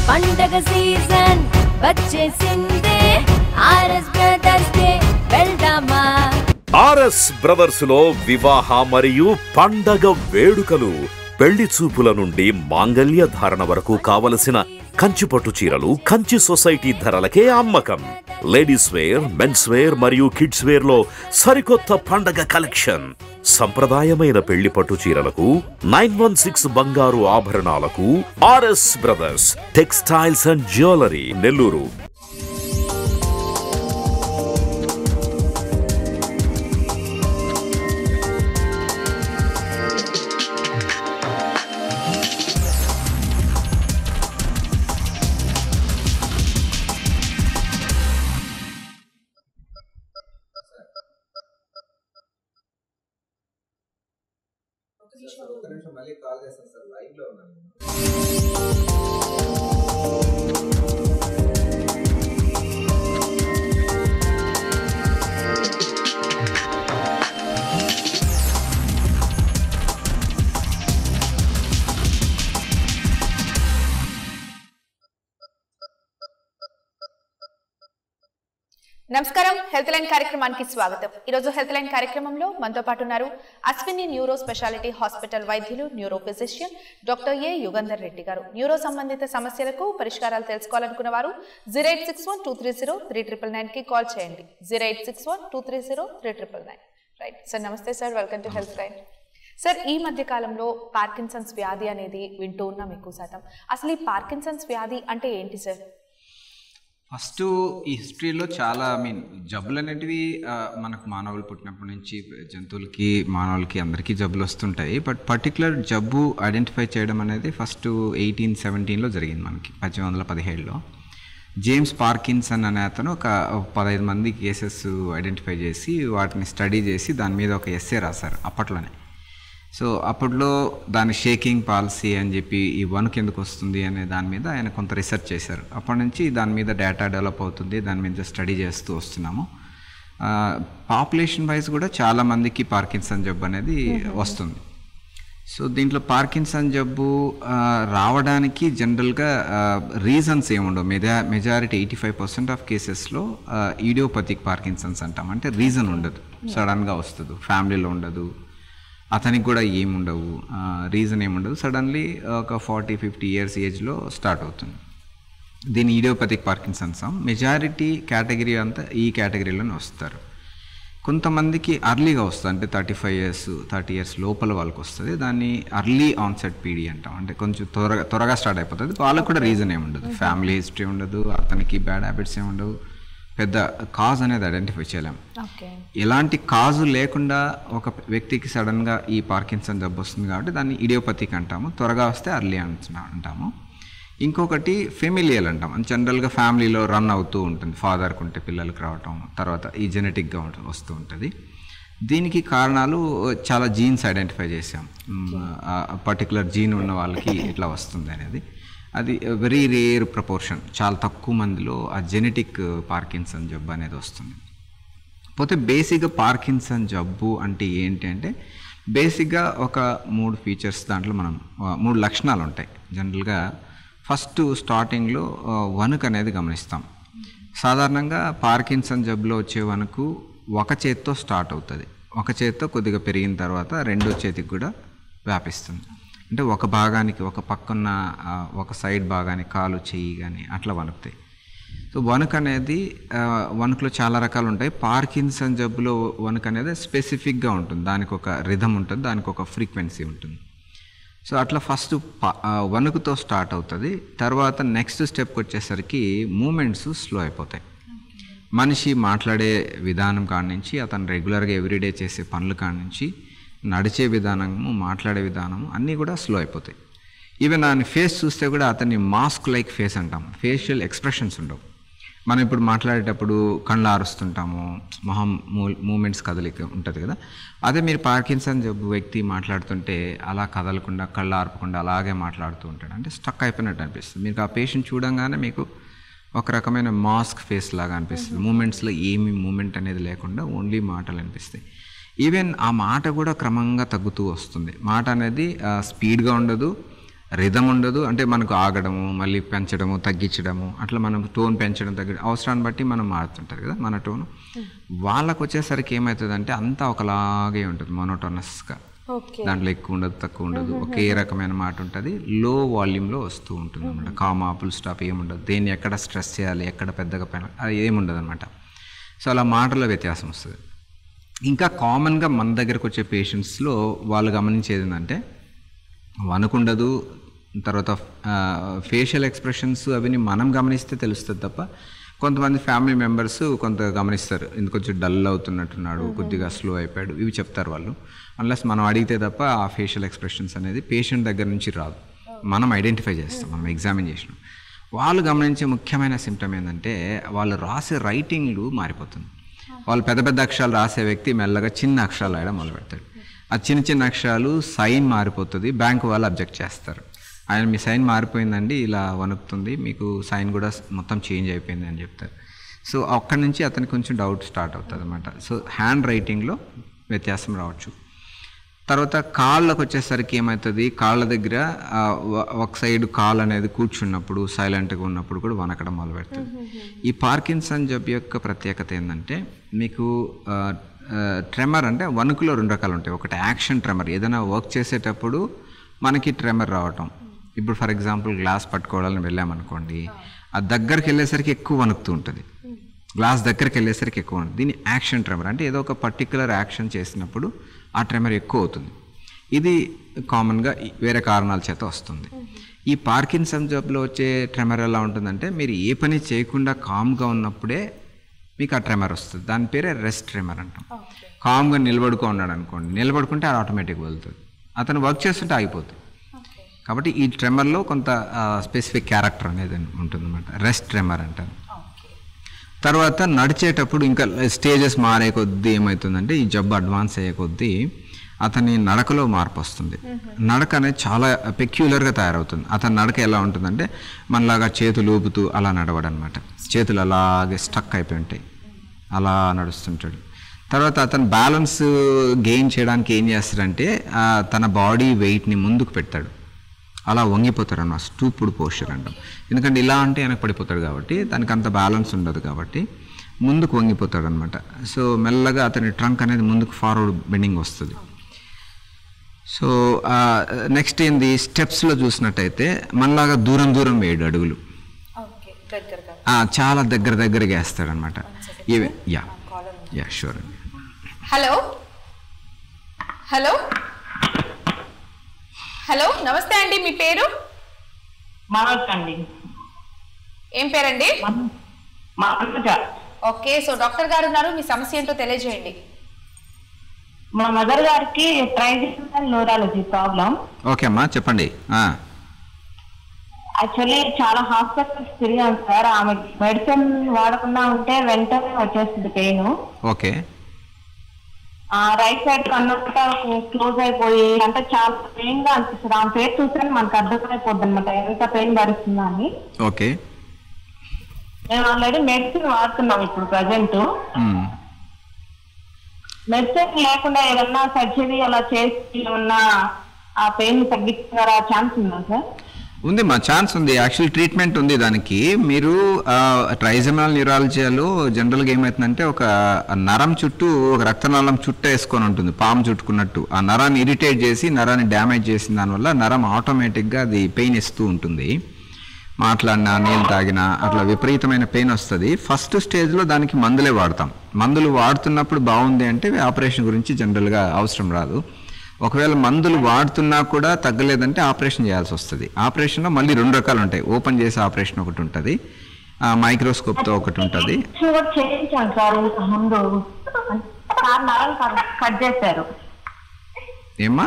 పండగ సీజన్ వచ్చేసిందే RS Brothers డే వెళ్దామా ఆర్ఎస్ బ్రదర్స్ లో వివాహ మరియు పండగ వేడుకలు పెళ్లి చూపుల నుండి మాంగల్య ధారణ వరకు కావలసిన కంచి పట్టు చీరలు కంచి సొసైటీ ధరలకే అమ్మకం లేడీస్ వేర్ మెన్స్ వేర్ మరియు కిడ్స్ వేర్ లో సరికొత్త పండగ కలెక్షన్ సంప్రదాయమైన పెళ్లి పట్టు చీరలకు నైన్ వన్ సిక్స్ బంగారు ఆభరణాలకు RS Brothers textiles and jewellery Nellore ఒక్క నిమిషం మళ్ళీ కాల్ చేస్తాను సార్ లైవ్ లో ఉన్నాను నేను. నమస్కారం హెల్త్ లైన్ కార్యక్రమానికి స్వాగతం ఈరోజు హెల్త్ లైన్ కార్యక్రమంలో మనతో పాటు ఉన్నారు అశ్విని న్యూరో స్పెషాలిటీ హాస్పిటల్ వైద్యులు neuro physician doctor A Yugandhar Reddy garu neuro సంబంధిత సమస్యలకు పరిష్కారాలు తెలుసుకోవాలనుకున్న వారు zero eight six one two three zero three triple nine కి కాల్ చేయండి zero eight six one two three zero three triple nine right sir నమస్తే sir welcome to health line sir ఈ మధ్య కాలంలో పార్కిన్సన్స్ వ్యాధి అనేది వింటూ ఉన్నాం ఎక్కువ శాతం అసలు ఈ పార్కిన్సన్స్ వ్యాధి అంటే ఏంటి సార్ ఫస్ట్ ఈ హిస్టరీలో చాలా ఐ మీన్ జబ్బులు అనేటివి ఆ, మనకు మానవులు పుట్టినప్పటి నుంచి జంతువులకి మానవులకి అందరికీ జబ్బులు వస్తుంటాయి బట్ పర్టికులర్ జబ్బు ఐడెంటిఫై చేయడం అనేది ఫస్ట్ ఎయిటీన్ సెవెంటీన్లో జరిగింది మనకి పద్దెనిమిది వందల పదిహేడులో జేమ్స్ పార్కిన్సన్ అనే అతను ఒక పదహైదు మంది కేసెస్ ఐడెంటిఫై చేసి వాటిని స్టడీ చేసి దాని మీద ఒక ఎస్సే రాశారు అప్పట్లోనే సో అప్పట్లో దాని షేకింగ్ పాలసీ అని చెప్పి ఈ వణుకు ఎందుకు వస్తుంది అనే దాని మీద ఆయన కొంత రీసెర్చ్ చేశారు అప్పటి నుంచి దాని మీద డేటా డెవలప్ అవుతుంది దాని మీద స్టడీ చేస్తూ వస్తున్నాము పాపులేషన్ వైజ్ కూడా చాలా మందికి పార్కిన్సన్ జబ్బు అనేది వస్తుంది సో దీంట్లో పార్కిన్సన్ జబ్బు ఆ, రావడానికి జనరల్గా రీజన్స్ ఏముండవు మెజా majority eighty five percent of కేసెస్లో ఈడియోపతిక్ పార్కిన్సన్స్ అంటాం అంటే రీజన్ ఉండదు సడన్గా వస్తుంది ఫ్యామిలీలో ఉండదు అతనికి కూడా ఏముండవు రీజన్ ఏముండదు సడన్లీ ఒక ఫార్టీ ఫిఫ్టీ ఇయర్స్ ఏజ్లో స్టార్ట్ అవుతుంది దీని ఈడియోపతిక్ పార్కిన్సన్స్ మెజారిటీ కేటగిరీ అంతా ఈ కేటగిరీలోనే వస్తారు కొంతమందికి అర్లీగా వస్తుంది అంటే thirty five years thirty years లోపల వాళ్ళకి వస్తుంది దాన్ని అర్లీ ఆన్సెట్ పీడి అంటాం అంటే కొంచెం త్వరగా త్వరగా స్టార్ట్ అయిపోతుంది వాళ్ళకి కూడా రీజన్ ఏమి ఉండదు ఫ్యామిలీ హిస్టరీ ఉండదు అతనికి బ్యాడ్ హ్యాబిట్స్ ఏమి ఉండవు పెద్ద కాజ్ అనేది ఐడెంటిఫై చేయలేం ఓకే ఎలాంటి కాజు లేకుండా ఒక వ్యక్తికి సడన్గా ఈ పార్కిన్సన్ జబ్బు వస్తుంది కాబట్టి దాన్ని ఇడియోపతిక్ అంటాము త్వరగా వస్తే అర్లీ అంటున్నా అంటాము ఇంకొకటి ఫెమిలియల్ అంటాం అంటే జనరల్గా ఫ్యామిలీలో రన్ అవుతూ ఉంటుంది ఫాదర్కి ఉంటే పిల్లలకి రావటం తర్వాత ఈ జెనెటిక్గా ఉంట- వస్తూ ఉంటుంది దీనికి కారణాలు చాలా జీన్స్ ఐడెంటిఫై చేసాం పర్టికులర్ జీన్ ఉన్న వాళ్ళకి ఇట్లా వస్తుంది అనేది అది వెరీ రేర్ ప్రపోర్షన్ చాలా తక్కువ మందిలో ఆ జెనెటిక్ పార్కిన్సన్ జబ్బు అనేది వస్తుంది పోతే బేసిక్గా పార్కిన్సన్ జబ్బు అంటే ఏంటి అంటే బేసిక్గా ఒక మూడు ఫీచర్స్ దాంట్లో మనం ఆ, మూడు లక్షణాలు ఉంటాయి జనరల్గా ఫస్ట్ స్టార్టింగ్లో ఆ, వణుకు అనేది గమనిస్తాం సాధారణంగా పార్కిన్సన్ జబ్బులో వచ్చే వణుకు ఒక చేత్తో స్టార్ట్ అవుతుంది ఒక చేత్తో కొద్దిగా పెరిగిన తర్వాత రెండో చేతికి కూడా వ్యాపిస్తుంది అంటే ఒక భాగానికి ఒక పక్కన్న ఆ, ఒక సైడ్ భాగానికి కాలు చెయ్యి కానీ అట్లా వణుకుతాయి సో వణుకు అనేది ఆ, వణుకులో చాలా రకాలు ఉంటాయి పార్కిన్సన్ జబ్బులో వణుకు అనేది స్పెసిఫిక్గా ఉంటుంది దానికి ఒక రిధం ఉంటుంది దానికి ఒక ఫ్రీక్వెన్సీ ఉంటుంది సో అట్లా ఫస్ట్ ప- ఆ, వణుకుతో స్టార్ట్ అవుతుంది తర్వాత నెక్స్ట్ స్టెప్కి వచ్చేసరికి మూమెంట్స్ స్లో అయిపోతాయి మనిషి మాట్లాడే విధానం కాడి నుంచి అతను రెగ్యులర్గా ఎవ్రీడే చేసే పనుల కాడి నుంచి నడిచే విధానము మాట్లాడే విధానము అన్నీ కూడా స్లో అయిపోతాయి ఈవెన్ ఆయన ఫేస్ చూస్తే కూడా అతన్ని మాస్క్ లైక్ ఫేస్ అంటాం ఫేషియల్ ఎక్స్ప్రెషన్స్ ఉండవు మనం ఇప్పుడు మాట్లాడేటప్పుడు కళ్ళు ఆరుస్తుంటాము మొహం మూమెంట్స్ కదలిక ఉంటుంది కదా అదే మీరు పార్కిన్సన్ జబ్బు వ్యక్తి మాట్లాడుతుంటే అలా కదలకుండా కళ్ళు ఆర్పకుండా అలాగే మాట్లాడుతూ ఉంటాడు అంటే స్టక్ అయిపోయినట్టు అనిపిస్తుంది మీకు ఆ పేషెంట్ చూడంగానే మీకు ఒక రకమైన మాస్క్ ఫేస్ లాగా అనిపిస్తుంది మూమెంట్స్లో ఏమి మూమెంట్ అనేది లేకుండా ఓన్లీ మాటలు అనిపిస్తాయి ఈవెన్ ఆ మాట కూడా క్రమంగా తగ్గుతూ వస్తుంది మాట అనేది స్పీడ్గా ఉండదు రిధం ఉండదు అంటే మనకు ఆగడము మళ్ళీ పెంచడము తగ్గించడము అట్లా మనం టోన్ పెంచడం తగ్గడం అవసరాన్ని బట్టి మనం మారుతుంటారు కదా మన టోన్ వాళ్ళకు వచ్చేసరికి ఏమవుతుందంటే అంతా ఒకలాగే ఉంటుంది మొనోటోనస్గా ఓకే దాంట్లో ఎక్కువ ఉండదు తక్కువ ఉండదు ఒకే రకమైన మాట ఉంటుంది లో వాల్యూమ్లో వస్తూ ఉంటుంది అనమాట కామా ఫుల్ స్టాప్ ఏముండదు దేన్ని ఎక్కడ స్ట్రెస్ చేయాలి ఎక్కడ పెద్దగా పైన అది ఏముండదు అనమాట సో అలా మాటలో వ్యత్యాసం వస్తుంది ఇంకా కామన్గా మన దగ్గరకు వచ్చే పేషెంట్స్లో వాళ్ళు గమనించేది ఏంటంటే వణుకుండదు తర్వాత ఫేషియల్ ఎక్స్ప్రెషన్స్ అవన్నీ మనం గమనిస్తే తెలుస్తుంది తప్ప కొంతమంది ఫ్యామిలీ మెంబర్స్ కొంత గమనిస్తారు ఇందుకు కొంచెం డల్ అవుతున్నట్టున్నాడు కొద్దిగా స్లో అయిపోయాడు ఇవి చెప్తారు వాళ్ళు అన్లెస్ మనం అడిగితే తప్ప ఆ ఫేషియల్ ఎక్స్ప్రెషన్స్ అనేది పేషెంట్ దగ్గర నుంచి రాదు మనం ఐడెంటిఫై చేస్తాం మనం ఎగ్జామిన్ చేసినాం వాళ్ళు గమనించే ముఖ్యమైన సిమ్టమ్ ఏంటంటే వాళ్ళు రాసే రైటింగ్ మారిపోతుంది వాళ్ళు పెద్ద పెద్ద అక్షరాలు రాసే వ్యక్తి మెల్లగా చిన్న అక్షరాలు రాయడం మొదలు పెడతాడు ఆ చిన్న చిన్న అక్షరాలు సైన్ మారిపోతుంది బ్యాంకు వాళ్ళు అబ్జెక్ట్ చేస్తారు ఆయన మీ సైన్ మారిపోయిందండి ఇలా వణుకుతుంది మీకు సైన్ కూడా మొత్తం చేంజ్ అయిపోయింది అని చెప్తారు సో అక్కడి నుంచి అతనికి కొంచెం డౌట్ స్టార్ట్ అవుతుంది అనమాట సో హ్యాండ్ రైటింగ్లో వ్యత్యాసం రావచ్చు తర్వాత కాళ్ళకు వచ్చేసరికి ఏమవుతుంది కాళ్ళ దగ్గర ఆ, వ- ఒక సైడ్ కాల్ అనేది కూర్చున్నప్పుడు సైలెంట్గా ఉన్నప్పుడు కూడా వనకడం మొదలు పెడుతుంది ఈ పార్కిన్సన్ జబ్బు యొక్క ప్రత్యేకత ఏంటంటే మీకు ట్రెమర్ అంటే వణుకులో రెండు రకాలు ఉంటాయి ఒకటి యాక్షన్ ట్రెమర్ ఏదైనా వర్క్ చేసేటప్పుడు మనకి ట్రెమర్ రావటం ఇప్పుడు ఫర్ ఎగ్జాంపుల్ గ్లాస్ పట్టుకోవాలని వెళ్ళామనుకోండి ఆ దగ్గరికి వెళ్ళేసరికి ఎక్కువ వణుకుతూ ఉంటుంది గ్లాస్ దగ్గరికి వెళ్ళేసరికి ఎక్కువ ఉంటుంది దీన్ని యాక్షన్ ట్రెమర్ అంటే ఏదో ఒక పర్టికులర్ యాక్షన్ చేసినప్పుడు ఆ ట్రెమర్ ఎక్కువ అవుతుంది ఇది కామన్గా ఈ- వేరే కారణాల చేత వస్తుంది ఈ పార్కిన్సన్ జబ్బులో వచ్చే ట్రెమర్ ఎలా ఉంటుందంటే మీరు ఏ పని చేయకుండా కామ్గా ఉన్నప్పుడే మీకు ఆ ట్రెమర్ వస్తుంది దాని పేరే రెస్ట్ ట్రెమర్ అంటాం కామ్గా నిలబడుకో ఉన్నాడు అనుకోండి నిలబడుకుంటే అది ఆటోమేటిక్ వెళ్తుంది అతను వర్క్ చేస్తుంటే ఆగిపోతుంది కాబట్టి ఈ ట్రెమర్లో కొంత స్పెసిఫిక్ క్యారెక్టర్ అనేది ఉంటుందన్నమాట రెస్ట్ ట్రెమర్ అంటారు తర్వాత నడిచేటప్పుడు ఇంకా స్టేజెస్ మారే కొద్దీ ఏమవుతుందంటే ఈ జబ్బు అడ్వాన్స్ అయ్యే కొద్దీ అతని నడకలో మార్పు వస్తుంది నడక అనేది చాలా పెక్యులర్గా తయారవుతుంది అతని నడక ఎలా ఉంటుందంటే మనలాగా చేతులు ఊపుతూ అలా నడవడం అనమాట చేతులు అలాగే స్టక్ అయిపోయి ఉంటాయి అలా నడుస్తుంటాడు తర్వాత అతను బ్యాలెన్స్ గెయిన్ చేయడానికి ఏం చేస్తాడంటే ఆ, తన బాడీ వెయిట్ని ముందుకు పెడతాడు అలా వంగిపోతారు అన్న స్టూపుడ్ పోస్చర్ అంటాం ఎందుకంటే ఇలా అంటే వెనక పడిపోతాడు కాబట్టి దానికి అంత బ్యాలెన్స్ ఉండదు కాబట్టి ముందుకు వంగిపోతాడు అనమాట సో మెల్లగా అతని ట్రంక్ అనేది ముందుకు ఫార్వర్డ్ బెండింగ్ వస్తుంది సో నెక్స్ట్ ఏంది స్టెప్స్లో చూసినట్టయితే మనలాగా దూరం దూరం వేయడు అడుగులు ఓకే దగ్గరగా ఆ, చాలా దగ్గర దగ్గరగా వేస్తాడు అనమాట ఇవే యా యా షూర్ అండి హలో హలో హలో నమస్తే అండి మీ పేరు మనోజ్ అండి ఏం పేరండి మన- మనోజ ఓకే సో డాక్టర్ గారు ఉన్నారు మీ సమస్య ఏంటో తెలియజేయండి మా మదర్ గారికి ట్రైజెషనల్ న్యూరాలజీ ప్రాబ్లం ఓకే అమ్మా చెప్పండి ఆ, యాక్చువల్లీ చాలా హాస్పిటల్స్ తిరిగాను సార్ ఆమె మెడిసిన్ వాడకుండా ఉంటే వెంటనే వచ్చేస్తుంది పెయిన్ ఓకే రైట్ సైడ్ కన్నంతా క్లోజ్ అయిపోయి అంటే చాలా పెయిన్ గా అనిపిస్తుంది ఆమె పేరు చూస్తే మనకు అర్థమైపోద్ది అనమాట ఎంత పెయిన్ భరిస్తుందా అని ఓకే మేము ఆల్రెడీ మెడిసిన్ వాడుతున్నాం ఇప్పుడు ప్రజెంట్ మ్, మెడిసిన్ లేకుండా ఏదన్నా సర్జరీ అలా చేసి ఉన్న ఆ పెయిన్ తగ్గించారా ఛాన్స్ ఉందా సార్ ఉంది మా ఛాన్స్ ఉంది యాక్చువల్ ట్రీట్మెంట్ ఉంది దానికి మీరు ట్రైజమల్ న్యూరాలజీలో జనరల్గా ఏమవుతుందంటే ఒక నరం చుట్టూ ఒక రక్తనాళం చుట్టూ వేసుకొని ఉంటుంది పాము చుట్టుకున్నట్టు ఆ నరాన్ని ఇరిటేట్ చేసి నరాన్ని డ్యామేజ్ చేసిన దానివల్ల నరం ఆటోమేటిక్గా అది పెయిన్ ఇస్తూ ఉంటుంది మాట్లాడినా నీళ్ళు తాగినా అట్లా విపరీతమైన పెయిన్ వస్తుంది ఫస్ట్ స్టేజ్లో దానికి మందులే వాడతాం మందులు వాడుతున్నప్పుడు బాగుంది అంటే ఆపరేషన్ గురించి జనరల్గా అవసరం రాదు ఒకవేళ మందులు వాడుతున్నా కూడా తగ్గలేదంటే ఆపరేషన్ చేయాల్సి వస్తుంది ఆపరేషన్లో మళ్ళీ రెండు రకాలు ఉంటాయి ఓపెన్ చేసే ఆపరేషన్ ఒకటి ఉంటుంది మైక్రోస్కోప్తో ఒకటి ఉంటుంది ఆపరేషన్ కూడా చేయించాను సార్ ఇంత ముందు సార్ నరం కట్- కట్ చేశారు ఏమ్మా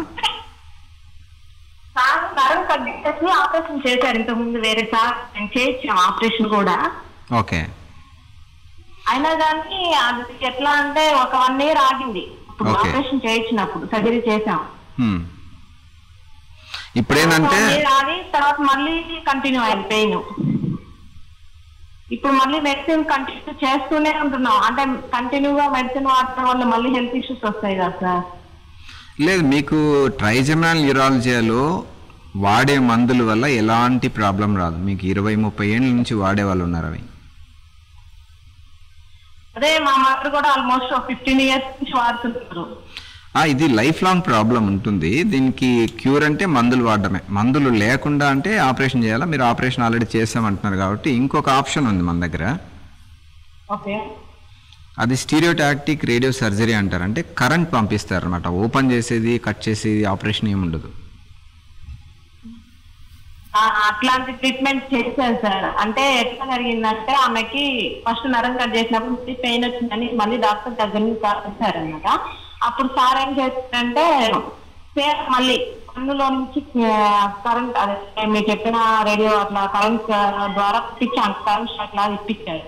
సార్ నరం కట్ చేసి ఆపరేషన్ చేశారు ఇంత ముందు వేరే సార్ నేను చేయించాం ఆపరేషన్ కూడా ఓకే అయినా కానీ అది ఎట్లా అంటే ఒక వన్ ఇయర్ ఆగింది ఇప్పుడు Okay. ఆపరేషన్ చేయించినప్పుడు సర్జరీ చేసాం హ్మ్. ఇప్పుడేంటంటే వన్ ఇయర్ ఆగి తర్వాత మళ్ళీ కంటిన్యూ అయింది పెయిన్ ఇప్పుడు మళ్ళీ మెడిసిన్ కంటిన్యూ చేస్తూనే ఉంటున్నాం అంటే కంటిన్యూగా మెడిసిన్ వాడటం వల్ల మళ్ళీ హెల్త్ ఇష్యూస్ వస్తాయి కదా సార్ లేదు మీకు ట్రైజమల్ న్యూరాలజీలో వాడే మందుల వల్ల ఎలాంటి ప్రాబ్లం రాదు మీకు ఇరవై ముప్పై ఏళ్ళ నుంచి వాడే వాళ్ళు ఉన్నారు అవి అదే మా మదర్ కూడా ఆల్మోస్ట్ ఫిఫ్టీన్ ఇయర్స్ నుంచి వాడుతున్నారు ఆ, ఇది లైఫ్ లాంగ్ ప్రాబ్లం ఉంటుంది దీనికి క్యూర్ అంటే మందులు వాడడమే మందులు లేకుండా అంటే ఆపరేషన్ చేయాలా మీరు ఆపరేషన్ ఆల్రెడీ చేసామంటున్నారు కాబట్టి ఇంకొక ఆప్షన్ ఉంది మన దగ్గర ఓకే అది స్టీరియోటాక్టిక్ రేడియో సర్జరీ అంటారు అంటే కరెంట్ పంపిస్తారు అనమాట ఓపెన్ చేసేది కట్ చేసేది ఆపరేషన్ ఏమి ఉండదు ఆ, అట్లాంటి ట్రీట్మెంట్ చేశాను సార్ అంటే ఎట్లా జరిగిందంటే ఆమెకి ఫస్ట్ నరం కట్ చేసినప్పుడు మళ్ళీ పెయిన్ వచ్చిందని మళ్ళీ డాక్టర్ దగ్గర నుంచి వచ్చారనమాట అప్పుడు సార్ ఏం చేస్తారంటే సేమ్ మళ్ళీ కన్నులో నుంచి కరెంట్ అదే మీరు చెప్పిన రేడియో అట్లా కరెంట్ ద్వారా ఇప్పించాను కరెంట్ షాట్ లాగా ఇప్పించారు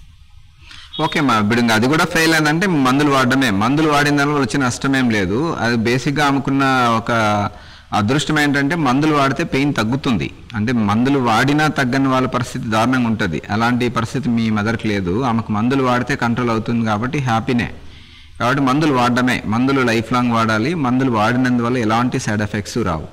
ఓకే మా ఇప్పుడు ఇంకా అది కూడా ఫెయిల్ అయిందంటే మందులు వాడడమే మందులు వాడిన దానివల్ల వచ్చే నష్టం ఏం లేదు అది బేసిక్గా ఆమెకున్న ఒక అదృష్టం ఏంటంటే మందులు వాడితే పెయిన్ తగ్గుతుంది అంటే మందులు వాడినా తగ్గని వాళ్ళ పరిస్థితి దారుణంగా ఉంటుంది అలాంటి పరిస్థితి మీ మదర్కి లేదు ఆమెకు మందులు వాడితే కంట్రోల్ అవుతుంది కాబట్టి హ్యాపీనే కాబట్టి మందులు వాడడమే మందులు లైఫ్ లాంగ్ వాడాలి మందులు వాడినందువల్ల ఎలాంటి సైడ్ ఎఫెక్ట్స్ రావు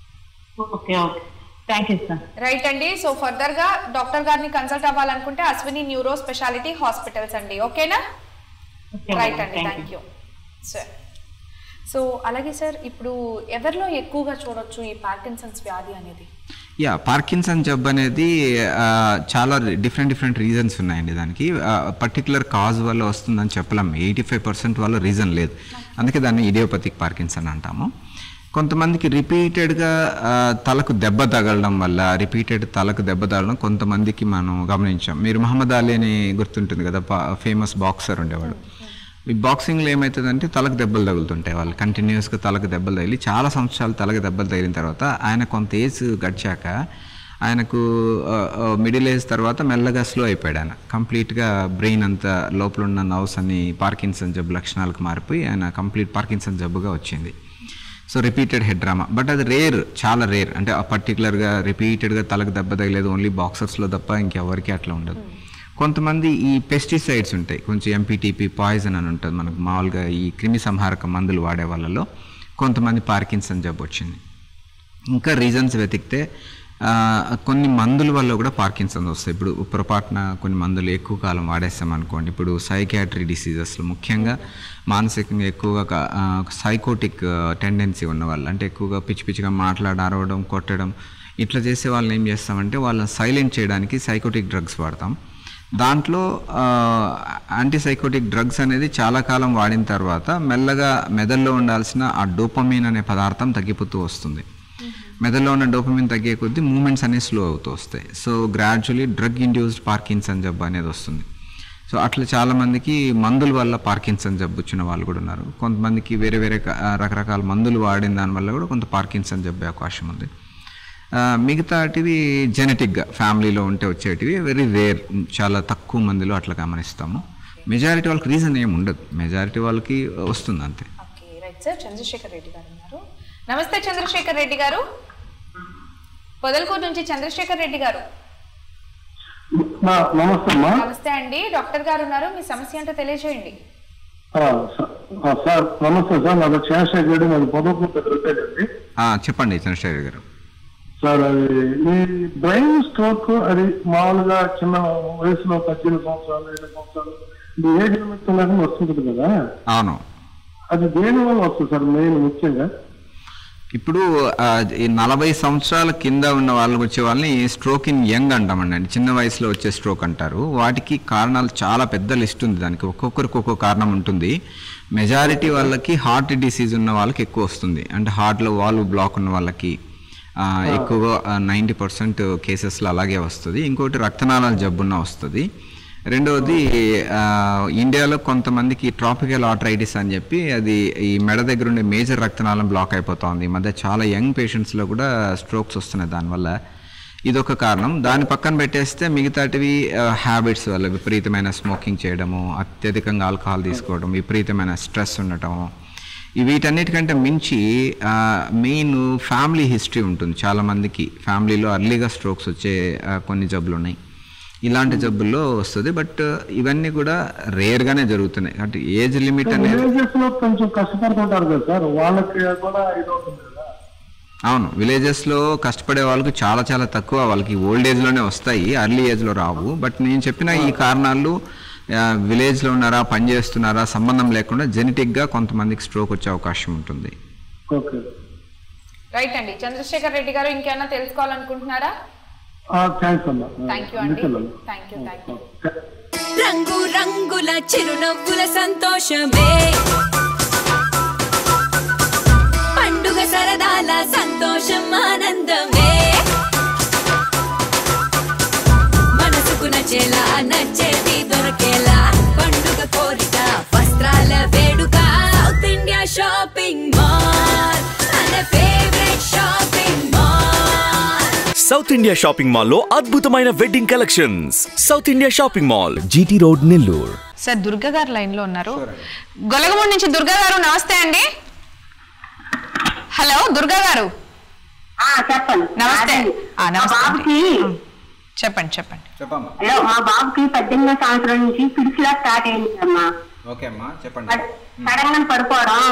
okay okay thank you sir right అండి సో ఫర్దర్ గా డాక్టర్ గారిని కన్సల్ట్ అవ్వాలనుకుంటే అశ్విని న్యూరో స్పెషాలిటీ హాస్పిటల్స్ అండి ఓకేనా ఓకే రైట్ అండి thank thank you sir so అలాగే సార్ ఇప్పుడు ఎవరిలో ఎక్కువగా చూడొచ్చు ఈ పార్కిన్సన్స్ వ్యాధి అనేది యా పార్కిన్సన్ జబ్బు అనేది ఆ, చాలా డిఫరెంట్ డిఫరెంట్ రీజన్స్ ఉన్నాయండి దానికి పర్టికులర్ కాజ్ వల్ల వస్తుందని చెప్పలేం ఎయిటీ ఫైవ్ పర్సెంట్ వల్ల రీజన్ లేదు అందుకే దాన్ని ఇడియోపతిక్ పార్కిన్సన్ అంటాము కొంతమందికి రిపీటెడ్గా తలకు దెబ్బ తగలడం వల్ల రిపీటెడ్ తలకు దెబ్బ తగలడం కొంతమందికి మనం గమనించాం మీరు మహమ్మద్ అలీ అని గుర్తుంటుంది కదా ఫేమస్ బాక్సర్ ఉండేవాడు ఈ బాక్సింగ్లో ఏమవుతుందంటే తలకు దెబ్బలు తగులుతుంటాయి వాళ్ళు కంటిన్యూస్గా తలకు దెబ్బలు తగిలి చాలా సంవత్సరాలు తలకు దెబ్బలు తగిలిన తర్వాత ఆయన కొంత ఏజ్ గడిచాక ఆయనకు మిడిల్ ఏజ్ తర్వాత మెల్లగా స్లో అయిపోయాడు ఆయన కంప్లీట్గా బ్రెయిన్ అంతా లోపల ఉన్న నర్వ్స్ అన్ని పార్కిన్సన్ జబ్బు లక్షణాలకు మారిపోయి ఆయన కంప్లీట్ పార్కిన్సన్ జబ్బుగా వచ్చింది so repeated head trauma but అది రేర్ చాలా రేర్ అంటే ఆ పర్టికులర్గా రిపీటెడ్గా తలకు దెబ్బ తగిలేదు ఓన్లీ బాక్సర్స్లో తప్ప ఇంకెవరికి అట్లా ఉండదు కొంతమంది ఈ పెస్టిసైడ్స్ ఉంటాయి కొంచెం ఎంపీటీపీ పాయిజన్ అని ఉంటుంది మనకు మామూలుగా ఈ క్రిమి సంహారక మందులు వాడే వాళ్ళలో కొంతమంది పార్కిన్సన్ జబ్బు వచ్చింది ఇంకా రీజన్స్ వెతికితే ఆ, కొన్ని మందుల వల్ల కూడా పార్కిన్సన్ వస్తాయి ఇప్పుడు పొరపాటున కొన్ని మందులు ఎక్కువ కాలం వాడేస్తాం అనుకోండి ఇప్పుడు సైకాట్రీ డిసీజెస్లో ముఖ్యంగా మానసికంగా ఎక్కువగా సైకోటిక్ టెండెన్సీ ఉన్న వాళ్ళు అంటే ఎక్కువగా పిచ్చి పిచ్చిగా మాట్లాడ అరవడం కొట్టడం ఇట్లా చేసే వాళ్ళని ఏం చేస్తామంటే వాళ్ళని సైలెంట్ చేయడానికి సైకోటిక్ డ్రగ్స్ వాడతాం దాంట్లో యాంటీసైకోటిక్ డ్రగ్స్ అనేది చాలా కాలం వాడిన తర్వాత మెల్లగా మెదడులో ఉండాల్సిన ఆ డోపమీన్ అనే పదార్థం తగ్గిపోతూ వస్తుంది మెదడులో ఉన్న డోపమిన్ తగ్గే కొద్దీ మూమెంట్స్ అనేవి స్లో అవుతూ వస్తాయి so gradually drug induced Parkinson జబ్బు అనేది వస్తుంది సో అట్లా చాలామందికి మందుల వల్ల పార్కిన్సన్ జబ్బు వచ్చిన వాళ్ళు కూడా ఉన్నారు కొంతమందికి వేరే వేరే క- ఆ, రకరకాల మందులు వాడిన దానివల్ల కూడా కొంత పార్కిన్సన్ జబ్బే అవకాశం ఉంది ఆ, మిగతాటివి జెనెటిక్గా ఫ్యామిలీలో ఉంటే వచ్చేటివి వెరీ రేర్ చాలా తక్కువ మందిలో అట్లా గమనిస్తాము మెజారిటీ వాళ్ళకి రీజన్ ఏమి ఉండదు మెజారిటీ వాళ్ళకి వస్తుంది అంతే okay right sir Chandrasekhar Reddy garu ఉన్నారు నమస్తే చంద్రశేఖర్ రెడ్డి గారు పొదలకూరు నుంచి చంద్రశేఖర్ రెడ్డి గారు నా- నమస్తే అమ్మా నమస్తే అండి డాక్టర్ గారు ఉన్నారు మీ సమస్య ఏంటో తెలియజేయండి ఆ, స- ఆ, సార్ నమస్తే సార్ నాది శేషయ్య గడి నాది పొదకు రిపేర్ ఆ, చెప్పండి చంద్రశేఖర్ గారు సార్ అది ఈ బ్రెయిన్ స్ట్రోక్ అది మామూలుగా చిన్న వయసులో పద్దెనిమిది సంవత్సరాలు ఇరవై సంవత్సరాలు ఇది ఏజ్ నిమిత్తం లేకుండా వస్తుంటుంది కదా అవును అది దేని వల్ల వస్తుంది సార్ మెయిన్ ముఖ్యంగా ఇప్పుడు ఆ, ఈ నలభై సంవత్సరాల కింద ఉన్న వాళ్ళకి వచ్చే వాళ్ళని స్ట్రోక్ ఇన్ యంగ్ అంటామండి అంటే చిన్న వయసులో వచ్చే స్ట్రోక్ అంటారు వాటికి కారణాలు చాలా పెద్ద లిస్ట్ ఉంది దానికి ఒక్కొక్కరికి ఒక్కొక్క కారణం ఉంటుంది మెజారిటీ వాళ్ళకి హార్ట్ డిసీజ్ ఉన్న వాళ్ళకి ఎక్కువ వస్తుంది అంటే హార్ట్లో వాల్వ్ బ్లాక్ ఉన్న వాళ్ళకి ఆ, ఎక్కువగా నైంటీ పర్సెంట్ కేసెస్లో అలాగే వస్తుంది ఇంకోటి రక్తనాళాల జబ్బున్న వస్తుంది రెండవది ఆ, ఇండియాలో కొంతమందికి ట్రాపికల్ ఆర్థరైటిస్ అని చెప్పి అది ఈ మెడ దగ్గర ఉండే మేజర్ రక్తనాళం బ్లాక్ అయిపోతుంది ఈ మధ్య చాలా యంగ్ పేషెంట్స్లో కూడా స్ట్రోక్స్ వస్తున్నాయి దానివల్ల ఇదొక కారణం దాని పక్కన పెట్టేస్తే మిగతాటివి హ్యాబిట్స్ వల్ల విపరీతమైన స్మోకింగ్ చేయడము అత్యధికంగా ఆల్కహాల్ తీసుకోవడం విపరీతమైన స్ట్రెస్ ఉండటం ఈ వీటన్నిటికంటే మించి మెయిన్ ఫ్యామిలీ హిస్టరీ ఉంటుంది చాలామందికి ఫ్యామిలీలో అర్లీగా స్ట్రోక్స్ వచ్చే ఆ, కొన్ని జబ్బులు ఉన్నాయి ఇలాంటి జబ్బుల్లో వస్తుంది బట్ ఇవన్నీ కూడా రేర్గానే జరుగుతున్నాయి అంటే ఏజ్ లిమిట్ అనేది విలేజెస్ లో కొంచెం కష్టపడుతుంటారు కదా సార్ వాళ్ళకి కూడా ఇది అవుతుంది కదా అవును విలేజెస్లో కష్టపడే వాళ్ళకి చాలా చాలా తక్కువ వాళ్ళకి ఓల్డ్ ఏజ్లోనే వస్తాయి అర్లీ ఏజ్లో రావు బట్ నేను చెప్పిన ఈ కారణాలు ఆ, విలేజ్లో ఉన్నారా పని చేస్తున్నారా సంబంధం లేకుండా జెనెటిక్గా కొంతమందికి స్ట్రోక్ వచ్చే అవకాశం ఉంటుంది ఓకే రైట్ అండి చంద్రశేఖర్ రెడ్డి గారు ఇంకేమైనా తెలుసుకోవాలనుకుంటున్నారా థ్యాంక్స్ అమ్మా థ్యాంక్ యూ అండి అందుకెళ్ళాలి. థ్యాంక్ యూ థ్యాంక్ యూ రంగు రంగుల చిరునవ్వుల సంతోషమే పండుగ సరదాల సంతోషం ఆనందమే మనసుకు నచ్చేలా నచ్చేది దొరకేలా పండుగ కోరిక వస్త్రాల వేడుక సౌత్ ఇండియా షాపింగ్ మాల్ మన favourite shopping mall South India shopping మాల్లో అద్భుతమైన wedding collections South India shopping mall GT road Nellore sir Durga garu line లో ఉన్నారు గొలగమూడి నుంచి దుర్గా గారు నమస్తే అండి హలో దుర్గా గారు ఆ, చెప్పండి నమస్తే ఆ, మా నమస్తే అండి. బాబుకి చెప్పండి చెప్పండి చెప్పమ్మా హలో మా బాబుకి పద్దెనిమిదో సంవత్సరం నుంచి పిడిచిలా స్టార్ట్ అయింది అమ్మా ఓకే అమ్మా చెప్పండి సడన్ గా పడిపోవడం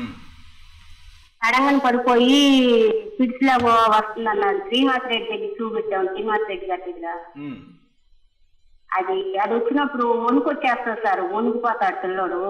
సడన్ గా పడిపోయి పిడిచి లా వస్తుంది అన్నారు శ్రీనివాస్ రెడ్డి దగ్గర చూపెట్టాం శ్రీనివాస్ రెడ్డి గారి దగ్గర అది అది వచ్చినప్పుడు వణుకు వచ్చేస్తుంది సార్ వణుకుపోతాడు పిల్లోడు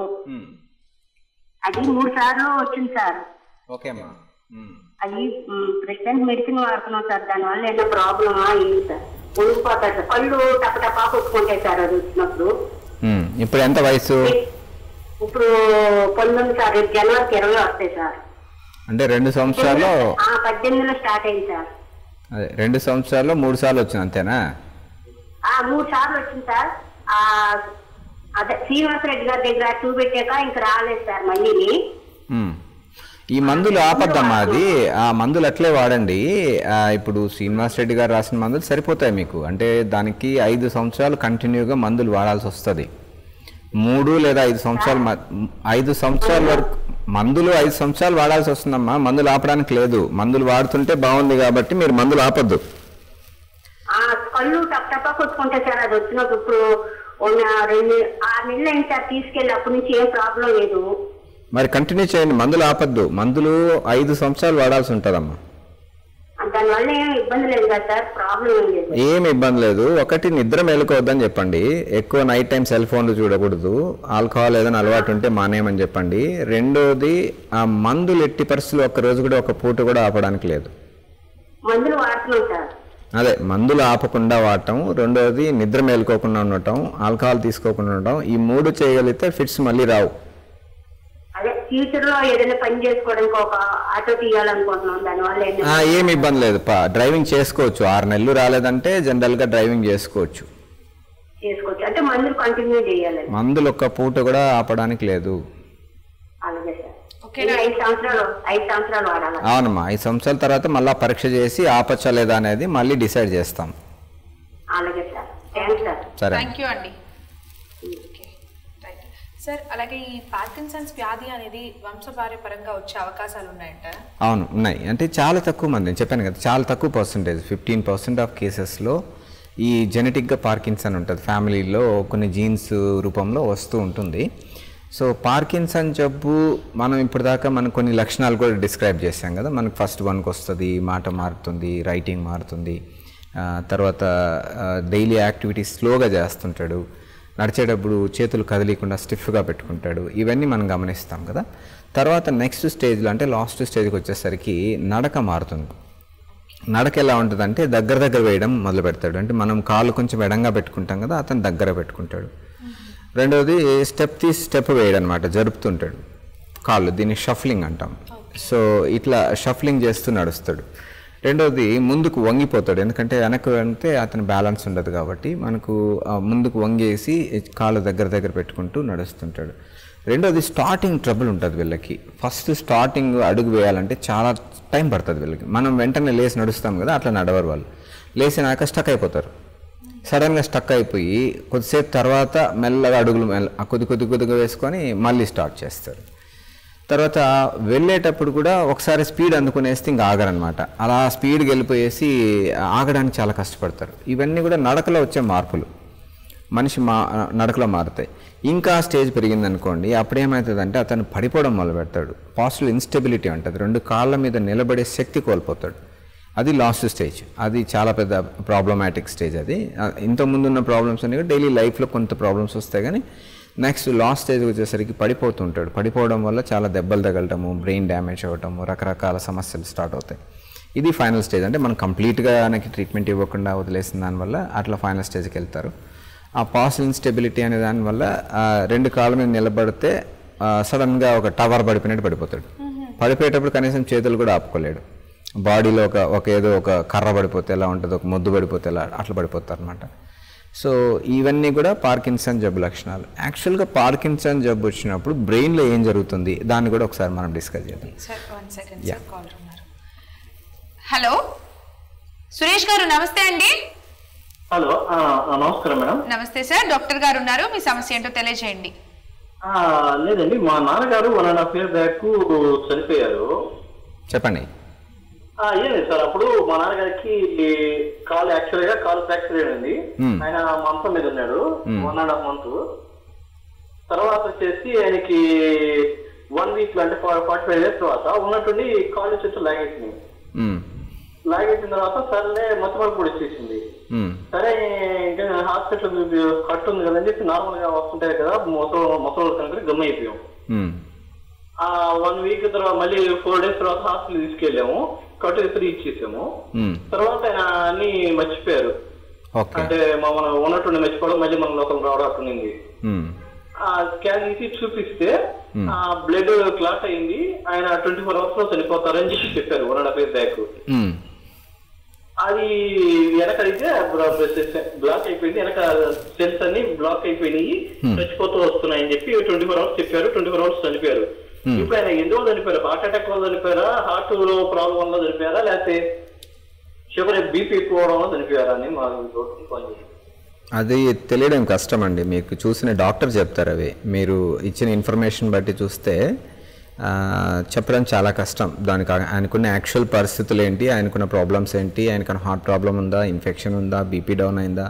అది మూడు సార్లు వచ్చింది సార్ ఓకే అమ్మా అది ప్రెసిడెంట్ మెడిసిన్ వాడుతున్నాం సార్ దానివల్ల ఏదో ప్రాబ్లమా ఏంటి సార్ వణుకుపోతాడు సార్ కళ్ళు టప టపా కొట్టుకుంటాయి సార్ అది వచ్చినప్పుడు ఇప్పుడు ఎంత వయసు ఇప్పుడు పంతొమ్మిది సార్ రేపు జనవరికి ఇరవై వస్తాయి సార్ అంటే రెండు సంవత్సరాల్లో ఆ, పద్దెనిమిదిలో స్టార్ట్ అయింది సార్ అదే రెండు సంవత్సరాల్లో మూడు సార్లు వచ్చింది అంతేనా ఆ మూడు సార్లు వచ్చింది సార్ ఆ అదే శ్రీనివాస రెడ్డి గారి దగ్గర చూపెట్టాక ఇంక రాలేదు సార్ మళ్ళీ మ్మ్. ఈ మందులు ఆపద్దమ్మా అది ఆ మందులు అట్లే వాడండి ఆ, ఇప్పుడు శ్రీనివాస్ రెడ్డి గారు రాసిన మందులు సరిపోతాయి మీకు అంటే దానికి ఐదు సంవత్సరాలు కంటిన్యూగా మందులు వాడాల్సి వస్తుంది మూడు లేదా ఐదు సంవత్సరాలు మ- ఐదు సంవత్సరాల వరకు మందులు ఐదు సంవత్సరాలు వాడాల్సి వస్తుందమ్మా మందులు ఆపడానికి లేదు మందులు వాడుతుంటే బాగుంది కాబట్టి మీరు మందులు ఆపద్దు ఆ కళ్ళు టప్ టపా కొట్టుకుంటాయి సార్ అది వచ్చినప్పుడు ఇప్పుడు ఉన్న రెండు ఆరు నెలలు అయింది సార్ తీసుకెళ్ళి అప్పటి నుంచి ఏం ప్రాబ్లం లేదు మరి కంటిన్యూ చేయండి మందులు ఆపద్దు మందులు ఐదు సంవత్సరాలు వాడాల్సి ఉంటుందమ్మా దానివల్ల ఏం ఇబ్బంది లేదు కదా సార్ ప్రాబ్లం ఏం లేదు ఏమి ఇబ్బంది లేదు ఒకటి నిద్ర మేలుకోవద్దని చెప్పండి ఎక్కువ నైట్ టైం సెల్ ఫోన్లు చూడకూడదు ఆల్కహాల్ ఏదైనా అలవాటు ఉంటే మానేయమని చెప్పండి రెండోది ఆ మందులు ఎట్టి పరిస్థితులు ఒక్క రోజు కూడా ఒక పూట కూడా ఆపడానికి లేదు మందులు వాడుతున్నాం సార్ అదే మందులు ఆపకుండా వాడటం రెండోది నిద్ర మేలుకోకుండా ఉండటం ఆల్కహాల్ తీసుకోకుండా ఉండటం ఈ మూడు చేయగలిగితే ఫిట్స్ మళ్ళీ రావు అదే ఫ్యూచర్ లో ఏదైనా పని చేసుకోవడానికి ఒక ఆటో తీయాలనుకుంటున్నాం దానివల్ల ఏంటంటే ఆ, ఏమి ఇబ్బంది లేదు పా డ్రైవింగ్ చేసుకోవచ్చు ఆరు నెలలు రాలేదంటే జనరల్గా డ్రైవింగ్ చేసుకోవచ్చు చేసుకోవచ్చు అంటే మందులు కంటిన్యూ చేయాలి మందులు ఒక్క పూట కూడా ఆపడానికి లేదు అలాగే సార్ ఓకే ఇంకా ఐదు సంవత్సరాలు ఐదు సంవత్సరాలు వాడాలి అవునమ్మా ఐదు సంవత్సరాల తర్వాత మళ్ళీ పరీక్ష చేసి ఆపచ్చా లేదా అనేది మళ్ళీ డిసైడ్ చేస్తాం అలాగే సార్ థ్యాంక్స్ సార్ సరే థ్యాంక్ యూ అండి ఓకే రైట్ సార్ అలాగే ఈ పార్కిన్సన్స్ వ్యాధి అనేది వంశపార్యపరంగా వచ్చే అవకాశాలు ఉన్నాయంటారా అవును ఉన్నాయి అంటే చాలా తక్కువ మంది నేను చెప్పాను కదా చాలా తక్కువ పర్సంటేజ్ ఫిఫ్టీన్ పర్సెంట్ ఆఫ్ కేసెస్లో ఈ జెనెటిక్గా పార్కిన్సన్ ఉంటుంది ఫ్యామిలీలో కొన్ని జీన్స్ రూపంలో వస్తూ ఉంటుంది సో పార్కిన్సన్ జబ్బు మనం ఇప్పటిదాకా మనం కొన్ని లక్షణాలు కూడా డిస్క్రైబ్ చేసాం కదా మనకు ఫస్ట్ వన్కి వస్తుంది మాట మారుతుంది రైటింగ్ మారుతుంది ఆ, తర్వాత డైలీ యాక్టివిటీస్ స్లోగా చేస్తుంటాడు నడిచేటప్పుడు చేతులు కదిలీకుండా స్టిఫ్గా పెట్టుకుంటాడు ఇవన్నీ మనం గమనిస్తాం కదా తర్వాత నెక్స్ట్ స్టేజ్లో అంటే లాస్ట్ స్టేజ్కి వచ్చేసరికి నడక మారుతుంది నడక ఎలా ఉంటుందంటే దగ్గర దగ్గర వేయడం మొదలు పెడతాడు అంటే మనం కాళ్ళు కొంచెం ఎడంగా పెట్టుకుంటాం కదా అతను దగ్గర పెట్టుకుంటాడు రెండవది స్టెప్ తీసి స్టెప్ వేయడం అనమాట జరుపుతుంటాడు కాళ్ళు దీన్ని షఫ్లింగ్ అంటాం సో ఇట్లా షఫ్లింగ్ చేస్తూ నడుస్తాడు రెండవది ముందుకు వంగిపోతాడు ఎందుకంటే వెనక్కి వెళ్తే అతని బ్యాలెన్స్ ఉండదు కాబట్టి మనకు ఆ ముందుకు వంగేసి కాళ్ళు దగ్గర దగ్గర పెట్టుకుంటూ నడుస్తుంటాడు రెండోది స్టార్టింగ్ ట్రబుల్ ఉంటుంది వీళ్ళకి ఫస్ట్ స్టార్టింగ్ అడుగు వేయాలంటే చాలా టైం పడుతుంది వీళ్ళకి మనం వెంటనే లేచి నడుస్తాం కదా అట్లా నడవరు వాళ్ళు లేచినాక స్టక్ అయిపోతారు సడన్గా స్టక్ అయిపోయి కొద్దిసేపు తర్వాత మెల్లగా అడుగులు మెల్ల కొద్ది కొద్ది కొద్దిగా వేసుకొని మళ్ళీ స్టార్ట్ చేస్తారు తర్వాత వెళ్ళేటప్పుడు కూడా ఒకసారి స్పీడ్ అందుకునేస్తే ఇంకా ఆగరనమాట అలా స్పీడ్కి వెళ్ళిపోయేసి ఆగడానికి చాలా కష్టపడతారు ఇవన్నీ కూడా నడకలో వచ్చే మార్పులు మనిషి మా నడకలో మారుతాయి ఇంకా స్టేజ్ పెరిగింది అనుకోండి అప్పుడు ఏమవుతుందంటే అతను పడిపోవడం మొదలు పెడతాడు పాజిటివ్ ఇన్స్టెబిలిటీ ఉంటుంది రెండు కాళ్ళ మీద నిలబడే శక్తి కోల్పోతాడు అది లాస్ట్ స్టేజ్ అది చాలా పెద్ద ప్రాబ్లమాటిక్ స్టేజ్ అది ఆ, ఇంతకుముందు ఉన్న ప్రాబ్లమ్స్ అనేవి డైలీ లైఫ్లో కొంత ప్రాబ్లమ్స్ వస్తాయి కానీ నెక్స్ట్ లాస్ట్ స్టేజ్ వచ్చేసరికి పడిపోతుంటాడు పడిపోవడం వల్ల చాలా దెబ్బలు తగలటము బ్రెయిన్ డ్యామేజ్ అవ్వటము రకరకాల సమస్యలు స్టార్ట్ అవుతాయి ఇది ఫైనల్ స్టేజ్ అంటే మనం కంప్లీట్గా ఆయనకి ట్రీట్మెంట్ ఇవ్వకుండా వదిలేసిన దానివల్ల అట్లా ఫైనల్ స్టేజ్కి వెళ్తారు ఆ పాస్ ఇన్స్టెబిలిటీ అనే దానివల్ల ఆ, రెండు కాళ్ళ మీద నిలబడితే సడన్గా ఒక టవర్ పడిపోయినట్టు పడిపోతాడు పడిపోయేటప్పుడు కనీసం చేతులు కూడా ఆపుకోలేడు బాడీలో ఒక ఒక ఏదో ఒక కర్ర పడిపోతే ఎలా ఉంటుంది ఒక మొద్దు పడిపోతే ఎలా అట్లా పడిపోతారు అనమాట సో ఇవన్నీ కూడా పార్కిన్సన్ జబ్బు లక్షణాలు యాక్చువల్గా పార్కిన్సన్ జబ్బు వచ్చినప్పుడు బ్రెయిన్లో ఏం జరుగుతుంది దాన్ని కూడా ఒకసారి మనం డిస్కస్ చేద్దాం sir one second Yeah. Sir call ఉన్నారు హలో సురేష్ గారు నమస్తే అండి హలో ఆ, ఆ, నమస్కారం మేడం నమస్తే సార్ డాక్టర్ గారు ఉన్నారు మీ సమస్య ఏంటో తెలియజేయండి ఆ, లేదండి మా నాన్నగారు one and half year back చనిపోయారు చెప్పండి ఆ, ఏం లేదు సార్ అప్పుడు మా నాన్నగారికి కాలు యాక్చువల్ గా కాలు ఫ్రాక్చర్ అయింది Hmm. ఆయన మంచం మీద ఉన్నాడు Hmm. One and half month తర్వాత వచ్చేసి ఆయనకి వన్ వీక్ అంటే ఫార్టీ ఫైవ్ డేస్ తర్వాత ఉన్నట్టుండి కాలు చుట్టూ లాగేసింది మ్మ్. లాగేసిన తర్వాత సర్లే మత్తమరకు కూడా వచ్చేసింది మ్మ్. సరే ఇంకా హాస్పిటల్ కట్టు ఉంది కదని చెప్పి నార్మల్ గా వస్తుంటాయి కదా మొత్తం మొత్తం కనుక గమ్మ అయిపోయాం మ్మ్. ఆ వన్ వీక్ తర్వాత మళ్ళీ ఫోర్ డేస్ తర్వాత హాస్పిటల్ తీసుకెళ్ళాము కట్టు ఇద్దరు ఇచ్చేసాము మ్మ్. తర్వాత ఆయన అన్ని మర్చిపోయారు ఓకే అంటే మనం ఉన్నట్టుండి మర్చిపోవడం మళ్ళీ మన లోకం రావడం అట్లుంది మ్మ్. ఆ స్కాన్ తీసి చూపిస్తే Hmm. ఆ బ్లడ్ క్లాట్ అయింది ఆయన ట్వంటీ ఫోర్ అవర్స్ లో చనిపోతారని చెప్పి చెప్పారు one and half year back మ్మ్. అది వెనకడితే బ్లాక్ అయిపోయింది వెనక సెల్స్ అన్ని బ్లాక్ అయిపోయినాయి చచ్చిపోతూ వస్తున్నాయని చెప్పి ట్వంటీ ఫోర్ అవర్స్ చెప్పారు ట్వంటీ ఫోర్ అవర్స్ చనిపోయారు ఇప్పుడు ఆయన ఎందువల్ల చనిపోయారు హార్ట్ అటాక్ వల్ల చనిపోయారా హార్ట్ లో ప్రాబ్లం వల్ల చనిపోయారా లేకపోతే షుగర్ బీపీ ఎక్కువ అవడం వల్ల చనిపోయారా అని మాకు డౌట్ ఫోన్ చేశారు అది తెలియడం కష్టం అండి మీకు చూసిన డాక్టర్ చెప్తారు అవి మీరు ఇచ్చిన ఇన్ఫర్మేషన్ బట్టి చూస్తే ఆ, చెప్పడం చాలా కష్టం దానికి ఆ- ఆయనకున్న యాక్చువల్ పరిస్థితులు ఏంటి ఆయనకున్న ప్రాబ్లమ్స్ ఏంటి ఆయనకున్న హార్ట్ ప్రాబ్లం ఉందా ఇన్ఫెక్షన్ ఉందా బీపీ డౌన్ అయిందా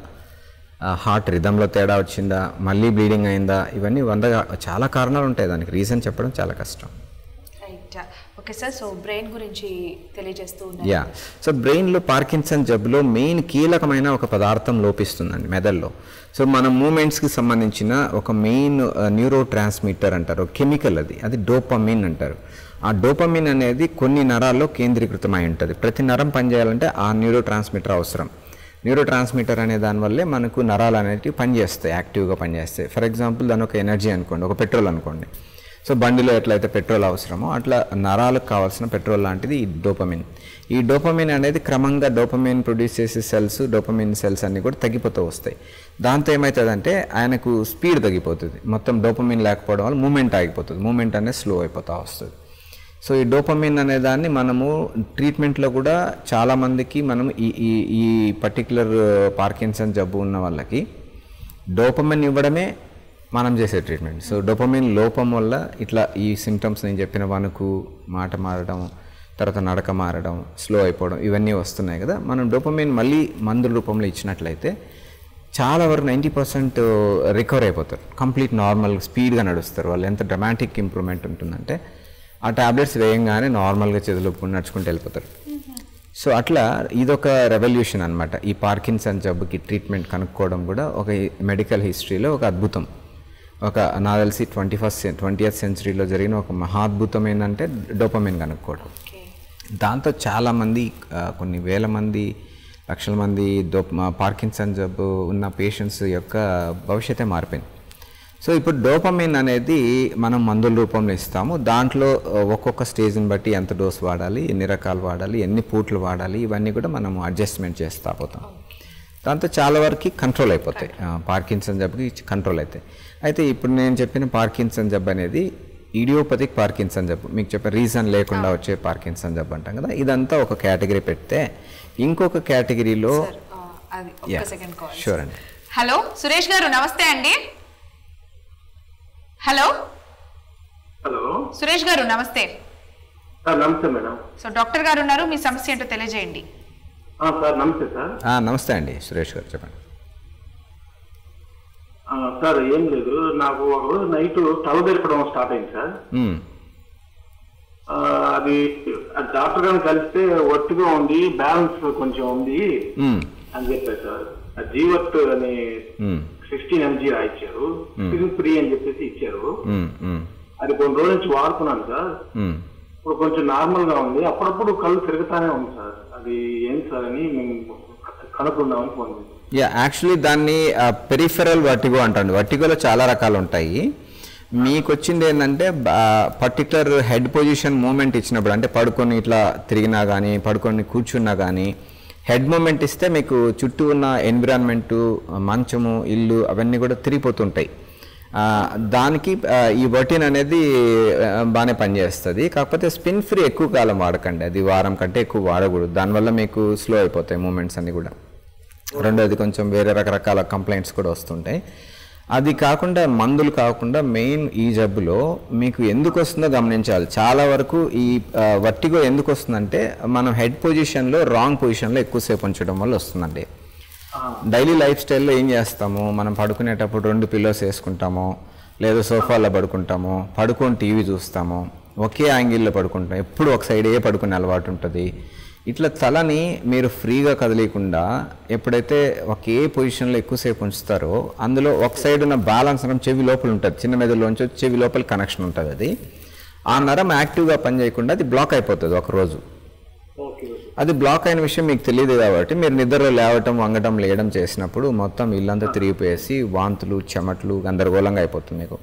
హార్ట్ రిధంలో తేడా వచ్చిందా మళ్ళీ బ్లీడింగ్ అయిందా ఇవన్నీ వంద చాలా కారణాలు ఉంటాయి దానికి రీజన్ చెప్పడం చాలా కష్టం right okay sir so brain గురించి తెలియజేస్తూ ఉన్నారు యా సో బ్రెయిన్లో పార్కిన్సన్ జబ్బులో మెయిన్ కీలకమైన ఒక పదార్థం లోపిస్తుందండి మెదడులో సో మన మూమెంట్స్కి సంబంధించిన ఒక మెయిన్ న్యూరో ట్రాన్స్మిటర్ అంటారు కెమికల్ అది అది డోపమిన్ అంటారు ఆ డోపమిన్ అనేది కొన్ని నరాల్లో కేంద్రీకృతమై ఉంటుంది ప్రతి నరం పనిచేయాలంటే ఆ న్యూరో ట్రాన్స్మిటర్ అవసరం న్యూరో ట్రాన్స్మిటర్ అనే దానివల్లే మనకు నరాలు అనేటివి పనిచేస్తాయి యాక్టివ్గా పనిచేస్తాయి ఫర్ ఎగ్జాంపుల్ దాని ఒక ఎనర్జీ అనుకోండి ఒక పెట్రోల్ అనుకోండి సో బండిలో ఎట్లయితే పెట్రోల్ అవసరమో అట్లా నరాలకు కావాల్సిన పెట్రోల్ లాంటిది ఈ డోపమిన్ ఈ డోపమిన్ అనేది క్రమంగా డోపమిన్ ప్రొడ్యూస్ చేసే సెల్స్ డోపమిన్ సెల్స్ అన్నీ కూడా తగ్గిపోతూ వస్తాయి దాంతో ఏమవుతుందంటే ఆయనకు స్పీడ్ తగ్గిపోతుంది మొత్తం డోపమిన్ లేకపోవడం వల్ల మూమెంట్ ఆగిపోతుంది మూమెంట్ అనేది స్లో అయిపోతూ వస్తుంది సో ఈ డోపమిన్ అనే దాన్ని మనము ట్రీట్మెంట్లో కూడా చాలామందికి మనం ఈ ఈ ఈ పర్టికులర్ పార్కిన్సన్ జబ్బు ఉన్న వాళ్ళకి డోపమిన్ ఇవ్వడమే మనం చేసే ట్రీట్మెంట్ సో డోపమిన్ లోపం వల్ల ఇట్లా ఈ సిమ్టమ్స్ నేను చెప్పిన వణుకు మాట మారడం తర్వాత నడక మారడం స్లో అయిపోవడం ఇవన్నీ వస్తున్నాయి కదా మనం డోపమిన్ మళ్ళీ మందుల రూపంలో ఇచ్చినట్లయితే చాలా వరకు నైంటీ పర్సెంట్ రికవర్ అయిపోతారు కంప్లీట్ నార్మల్ స్పీడ్గా నడుస్తారు వాళ్ళు ఎంత డ్రమాటిక్ ఇంప్రూవ్మెంట్ ఉంటుందంటే ఆ టాబ్లెట్స్ వేయంగానే నార్మల్గా చేతులుపుకుని నడుచుకుంటూ వెళ్ళిపోతారు సో అట్లా ఇదొక రెవల్యూషన్ అనమాట ఈ పార్కిన్సన్ జబ్బుకి ట్రీట్మెంట్ కనుక్కోవడం కూడా ఒక మెడికల్ హిస్టరీలో ఒక అద్భుతం ఒక నా తెలిసి ట్వంటీ ఫస్ట్ ట్వంటీ సెంచరీలో జరిగిన ఒక మహాద్భుతం ఏంటంటే డోపమిన్ కనుక్కోవడం దాంతో చాలామంది ఆ, కొన్ని వేల మంది లక్షల మంది డో పార్కిన్సన్ జబ్బు ఉన్న పేషెంట్స్ యొక్క భవిష్యత్తే మారిపోయింది సో ఇప్పుడు డోపమిన్ అనేది మనం మందుల రూపంలో ఇస్తాము దాంట్లో ఆ, ఒక్కొక్క స్టేజ్ని బట్టి ఎంత డోస్ వాడాలి ఎన్ని రకాలు వాడాలి ఎన్ని పూట్లు వాడాలి ఇవన్నీ కూడా మనం అడ్జస్ట్మెంట్ చేస్తా పోతాం దాంతో చాలా వరకు కంట్రోల్ అయిపోతాయి ఆ, పార్కిన్సన్ జబ్బుకి కంట్రోల్ అవుతాయి అయితే ఇప్పుడు నేను చెప్పిన పార్కిన్సన్ జబ్బు అనేది ఇడియోపతిక్ పార్కిన్సన్ జబ్బు మీకు చెప్పే రీజన్ లేకుండా వచ్చే పార్కిన్సన్ జబ్బు అంటాం కదా ఇదంతా ఒక కేటగిరీ పెడితే ఇంకొక కేటగిరీలో ఆ, అది Yeah, ఒక్క సెకండ్ కాల్ sure అండి. హలో సురేష్ గారు నమస్తే అండి హలో హలో సురేష్ గారు నమస్తే నమస్తే మేడం సో డాక్టర్ గారు ఉన్నారు మీ సమస్య ఏంటో తెలియజేయండి సార్ నమస్తే సార్ ఆ, నమస్తే అండి సురేష్ గారు చెప్పండి ఆ, సార్ ఏం లేదు నాకు ఒక రోజు నైట్ తల తెరపడం స్టార్ట్ అయింది సార్ మ్మ్. ఆ, అది ఆ డాక్టర్ గారిని కలిస్తే ఒత్తిగా ఉంది బ్యాలెన్స్ కొంచెం ఉంది మ్మ్. అని చెప్పారు సార్ ఆ జీవత్ అని మ్మ్. సిక్స్టీన్ ఎంజీ ఇచ్చారు స్క్రీన్ ఫ్రీ అని చెప్పేసి ఇచ్చారు మ్మ్. మ్మ్. అది కొన్ని రోజుల నుంచి వాడుతున్నాను సార్ మ్మ్. ఇప్పుడు కొంచెం నార్మల్ గా ఉంది అప్పుడప్పుడు కళ్ళు తిరుగుతానే ఉంది సార్ అది ఏం సార్ అని మేము కనుక్కుందామని ఫోన్ చేశాం యా యాక్చువల్లీ దాన్ని పెరిఫెరల్ వర్టిగో అంటారు వర్టిగోలో చాలా రకాలు ఉంటాయి మీకు వచ్చింది ఏంటంటే పర్టికులర్ హెడ్ పొజిషన్ మూమెంట్ ఇచ్చినప్పుడు అంటే పడుకొని ఇట్లా తిరిగినా కానీ పడుకొని కూర్చున్నా కానీ హెడ్ మూమెంట్ ఇస్తే మీకు చుట్టూ ఉన్న ఎన్విరాన్మెంటు మంచము ఇల్లు అవన్నీ కూడా తిరిగిపోతుంటాయి ఆ, దానికి ఆ, ఈ వర్టిన్ అనేది ఆ, బాగానే పనిచేస్తుంది కాకపోతే స్పిన్ ఫ్రీ ఎక్కువ కాలం వాడకండి అది వారం కంటే ఎక్కువ వాడకూడదు దానివల్ల మీకు స్లో అయిపోతాయి మూమెంట్స్ అన్నీ కూడా రెండోది కొంచెం వేరే రకరకాల కంప్లైంట్స్ కూడా వస్తుంటాయి అది కాకుండా మందులు కాకుండా మెయిన్ ఈ జబ్బులో మీకు ఎందుకు వస్తుందో గమనించాలి చాలా వరకు ఈ వర్టిగో ఎందుకు వస్తుందంటే మనం హెడ్ పొజిషన్లో రాంగ్ పొజిషన్లో ఎక్కువసేపు ఉంచడం వల్ల వస్తుందండి డైలీ లైఫ్ స్టైల్లో ఏం చేస్తాము మనం పడుకునేటప్పుడు రెండు పిల్లోస్ వేసుకుంటాము లేదా సోఫాలో పడుకుంటాము పడుకొని టీవీ చూస్తాము ఒకే యాంగిల్లో పడుకుంటాం ఎప్పుడు ఒక సైడే పడుకునే అలవాటు ఉంటుంది ఇట్లా తలని మీరు ఫ్రీగా కదలేయకుండా ఎప్పుడైతే ఒకే పొజిషన్లో ఎక్కువసేపు ఉంచుతారో అందులో ఒక సైడ్ ఉన్న బ్యాలెన్స్ నరం చెవి లోపల ఉంటుంది చిన్న మెదడులోంచి వచ్చి చెవి లోపల కనెక్షన్ ఉంటుంది అది ఆ నరం యాక్టివ్గా పనిచేయకుండా అది బ్లాక్ అయిపోతుంది ఒక రోజు ఓకే అది బ్లాక్ అయిన విషయం మీకు తెలియదు కాబట్టి మీరు నిద్రలో లేవటం వంగటం లేయడం చేసినప్పుడు మొత్తం ఇల్లంతా తిరిగిపోయేసి వాంతులు చెమట్లు గందరగోళంగా అయిపోతుంది మీకు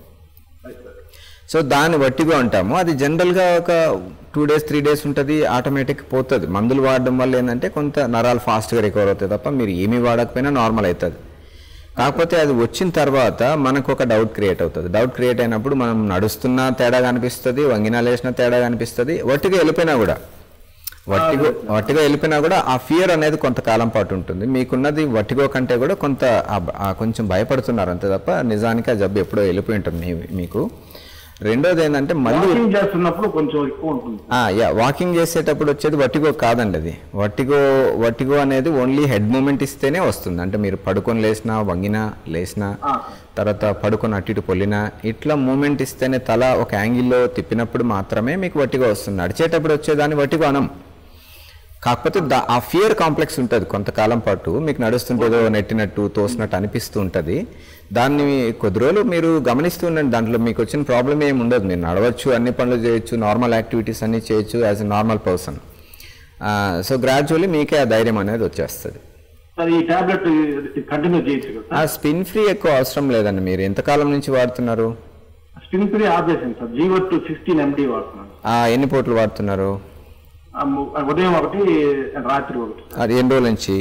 సో దాన్ని వట్టిగా అంటాము అది జనరల్గా ఒక టూ డేస్ త్రీ డేస్ ఉంటుంది ఆటోమేటిక్ పోతుంది మందులు వాడడం వల్ల ఏంటంటే కొంత నరాలు ఫాస్ట్గా రికవర్ అవుతాయి తప్ప మీరు ఏమీ వాడకపోయినా నార్మల్ అవుతుంది కాకపోతే అది వచ్చిన తర్వాత మనకు ఒక డౌట్ క్రియేట్ అవుతుంది డౌట్ క్రియేట్ అయినప్పుడు మనం నడుస్తున్నా తేడా కనిపిస్తుంది వంగినా లేచినా తేడా కనిపిస్తుంది వట్టిగా వెళ్ళిపోయినా కూడా వట్టిగో వట్టిగా వెళ్ళిపోయినా కూడా ఆ ఫియర్ అనేది కొంతకాలం పాటు ఉంటుంది మీకున్నది వట్టిగో కంటే కూడా కొంత ఆ- ఆ కొంచెం భయపడుతున్నారు అంతే తప్ప నిజానికి ఆ జబ్బు ఎప్పుడో వెళ్ళిపోయి ఉంటుంది మీ- మీకు రెండోది ఏంటంటే మళ్ళీ వాకింగ్ చేస్తున్నప్పుడు కొంచెం ఎక్కువ ఉంటుంది ఆ, యా వాకింగ్ చేసేటప్పుడు వచ్చేది వట్టిగో కాదండి అది వట్టిగో వట్టిగో అనేది ఓన్లీ హెడ్ మూమెంట్ ఇస్తేనే వస్తుంది అంటే మీరు పడుకొని లేచినా వంగినా లేచినా తర్వాత పడుకొని అటు ఇటు పొల్లినా ఇట్లా మూమెంట్ ఇస్తేనే తల ఒక యాంగిల్లో తిప్పినప్పుడు మాత్రమే మీకు వట్టిగో వస్తుంది నడిచేటప్పుడు వచ్చేదాన్ని వట్టిగో అనం కాకపోతే దా ఆ ఫియర్ కాంప్లెక్స్ ఉంటుంది కొంతకాలం పాటు మీకు నడుస్తుంటేదో నెట్టినట్టు తోసినట్టు అనిపిస్తూ ఉంటుంది దాన్ని కొద్ది రోజులు మీరు గమనిస్తూ ఉండండి దాంట్లో మీకు వచ్చిన ప్రాబ్లం ఏమి ఉండదు మీరు నడవచ్చు అన్ని పనులు చేయొచ్చు నార్మల్ యాక్టివిటీస్ అన్ని చేయొచ్చు as a normal person so gradually మీకే ఆ ధైర్యం అనేది వచ్చేస్తుంది సార్ ఈ టాబ్లెట్ కంటిన్యూ చేయొచ్చు కదా ఆ స్పిన్ ఫ్రీ ఎక్కువ అవసరం లేదండి మీరు ఎంతకాలం నుంచి వాడుతున్నారు స్పిన్ ఫ్రీ ఆఫ్ చేశాను సార్ జీవో సిక్స్టీన్ ఎండి వాడుతున్నాను ఆ, ఎన్ని పూటలు వాడుతున్నారు ఆ ము- ఉదయం ఒకటి రాత్రి ఒకటి అది ఎన్ని రోజుల నుంచి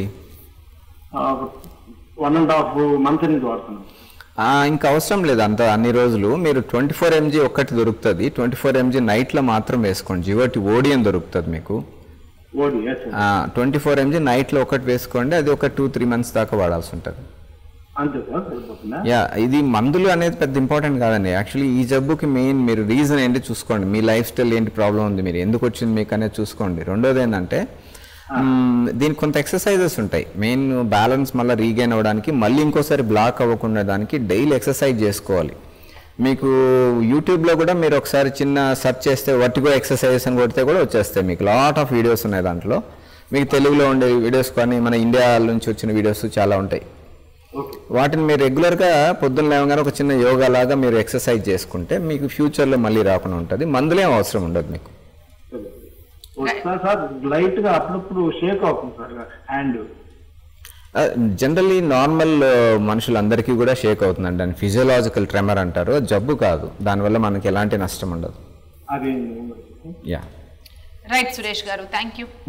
వన్ అండ్ హాఫ్ మంత్ నుంచి వాడుతున్నాను ఆ, ఇంకా అవసరం లేదు అంత అన్ని రోజులు మీరు ట్వంటీ ఫోర్ ఎంజీ ఒక్కటి దొరుకుతుంది ట్వంటీ ఫోర్ ఎంజీ నైట్లో మాత్రం వేసుకోండి జియోటి ఓడియం దొరుకుతుంది మీకు ఓడి yes sir. Twenty four MG నైట్లో ఒకటి వేసుకోండి అది ఒక టూ త్రీ మంత్స్ దాకా వాడాల్సి ఉంటుంది అంతే సార్ సరిపోతుందా యా ఇది మందులు అనేది పెద్ద ఇంపార్టెంట్ కాదండి యాక్చువల్లీ ఈ జబ్బుకి మెయిన్ మీరు రీజన్ ఏంటి చూసుకోండి మీ లైఫ్ స్టైల్ ఏంటి ప్రాబ్లం ఉంది మీరు ఎందుకు వచ్చింది మీకు అనేది చూసుకోండి రెండోది ఏంటంటే మ్మ్, దీనికి కొంత ఎక్సర్సైజెస్ ఉంటాయి మెయిన్ బ్యాలెన్స్ మళ్ళీ రీగైన్ అవ్వడానికి మళ్ళీ ఇంకోసారి బ్లాక్ అవ్వకుండా దానికి డైలీ ఎక్సర్సైజ్ చేసుకోవాలి మీకు యూట్యూబ్లో కూడా మీరు ఒకసారి చిన్న సెర్చ్ చేస్తే వర్టిగో ఎక్సర్సైజెస్ అని కొడితే కూడా వచ్చేస్తాయి మీకు లాట్ ఆఫ్ వీడియోస్ ఉన్నాయి దాంట్లో మీకు తెలుగులో ఉండే వీడియోస్ కానీ మన ఇండియా నుంచి వచ్చిన వీడియోస్ చాలా ఉంటాయి వాటిని మీరు రెగ్యులర్గా పొద్దున్న లేవగానే ఒక చిన్న యోగా లాగా మీరు ఎక్సర్సైజ్ చేసుకుంటే మీకు ఫ్యూచర్లో మళ్ళీ రాకుండా ఉంటుంది మందులేం అవసరం ఉండదు మీకు సార్ సార్ లైట్ గా అప్పుడప్పుడు షేక్ అవుతుంది సార్ హ్యాండ్ జనరల్లీ నార్మల్ మనుషులందరికీ కూడా షేక్ అవుతుందండి దాన్ని ఫిజియోలాజికల్ ట్రెమర్ అంటారు అది జబ్బు కాదు దానివల్ల మనకి ఎలాంటి నష్టం ఉండదు అది yeah right Suresh garu thank you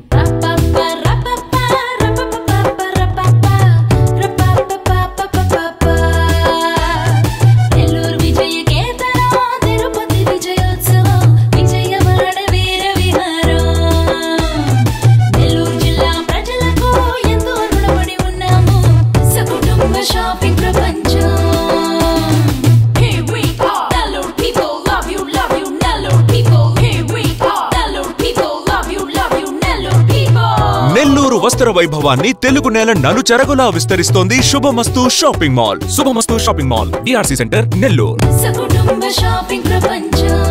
Nellore విజయ కేతనం తిరుపతి విజయోత్సవం విజయమరణ వీర విహారం నెల్లూరు జిల్లా ప్రజలకు ఎంతో రుణపడి ఉన్నాము సకుటుంబ షాపింగ్ ప్రపంచం Here we are, Nellore people love you, love you, Nellore people. Here we are, Nellore people love you, love you, Nellore people. Nellore వస్త్ర వైభవాన్ని తెలుగు నేల నలుచెరగులా విస్తరిస్తోంది Shubhamastu shopping mall Shubhamastu shopping mall DRC centre Nellore సకుటుంబ షాపింగ్ ప్రపంచం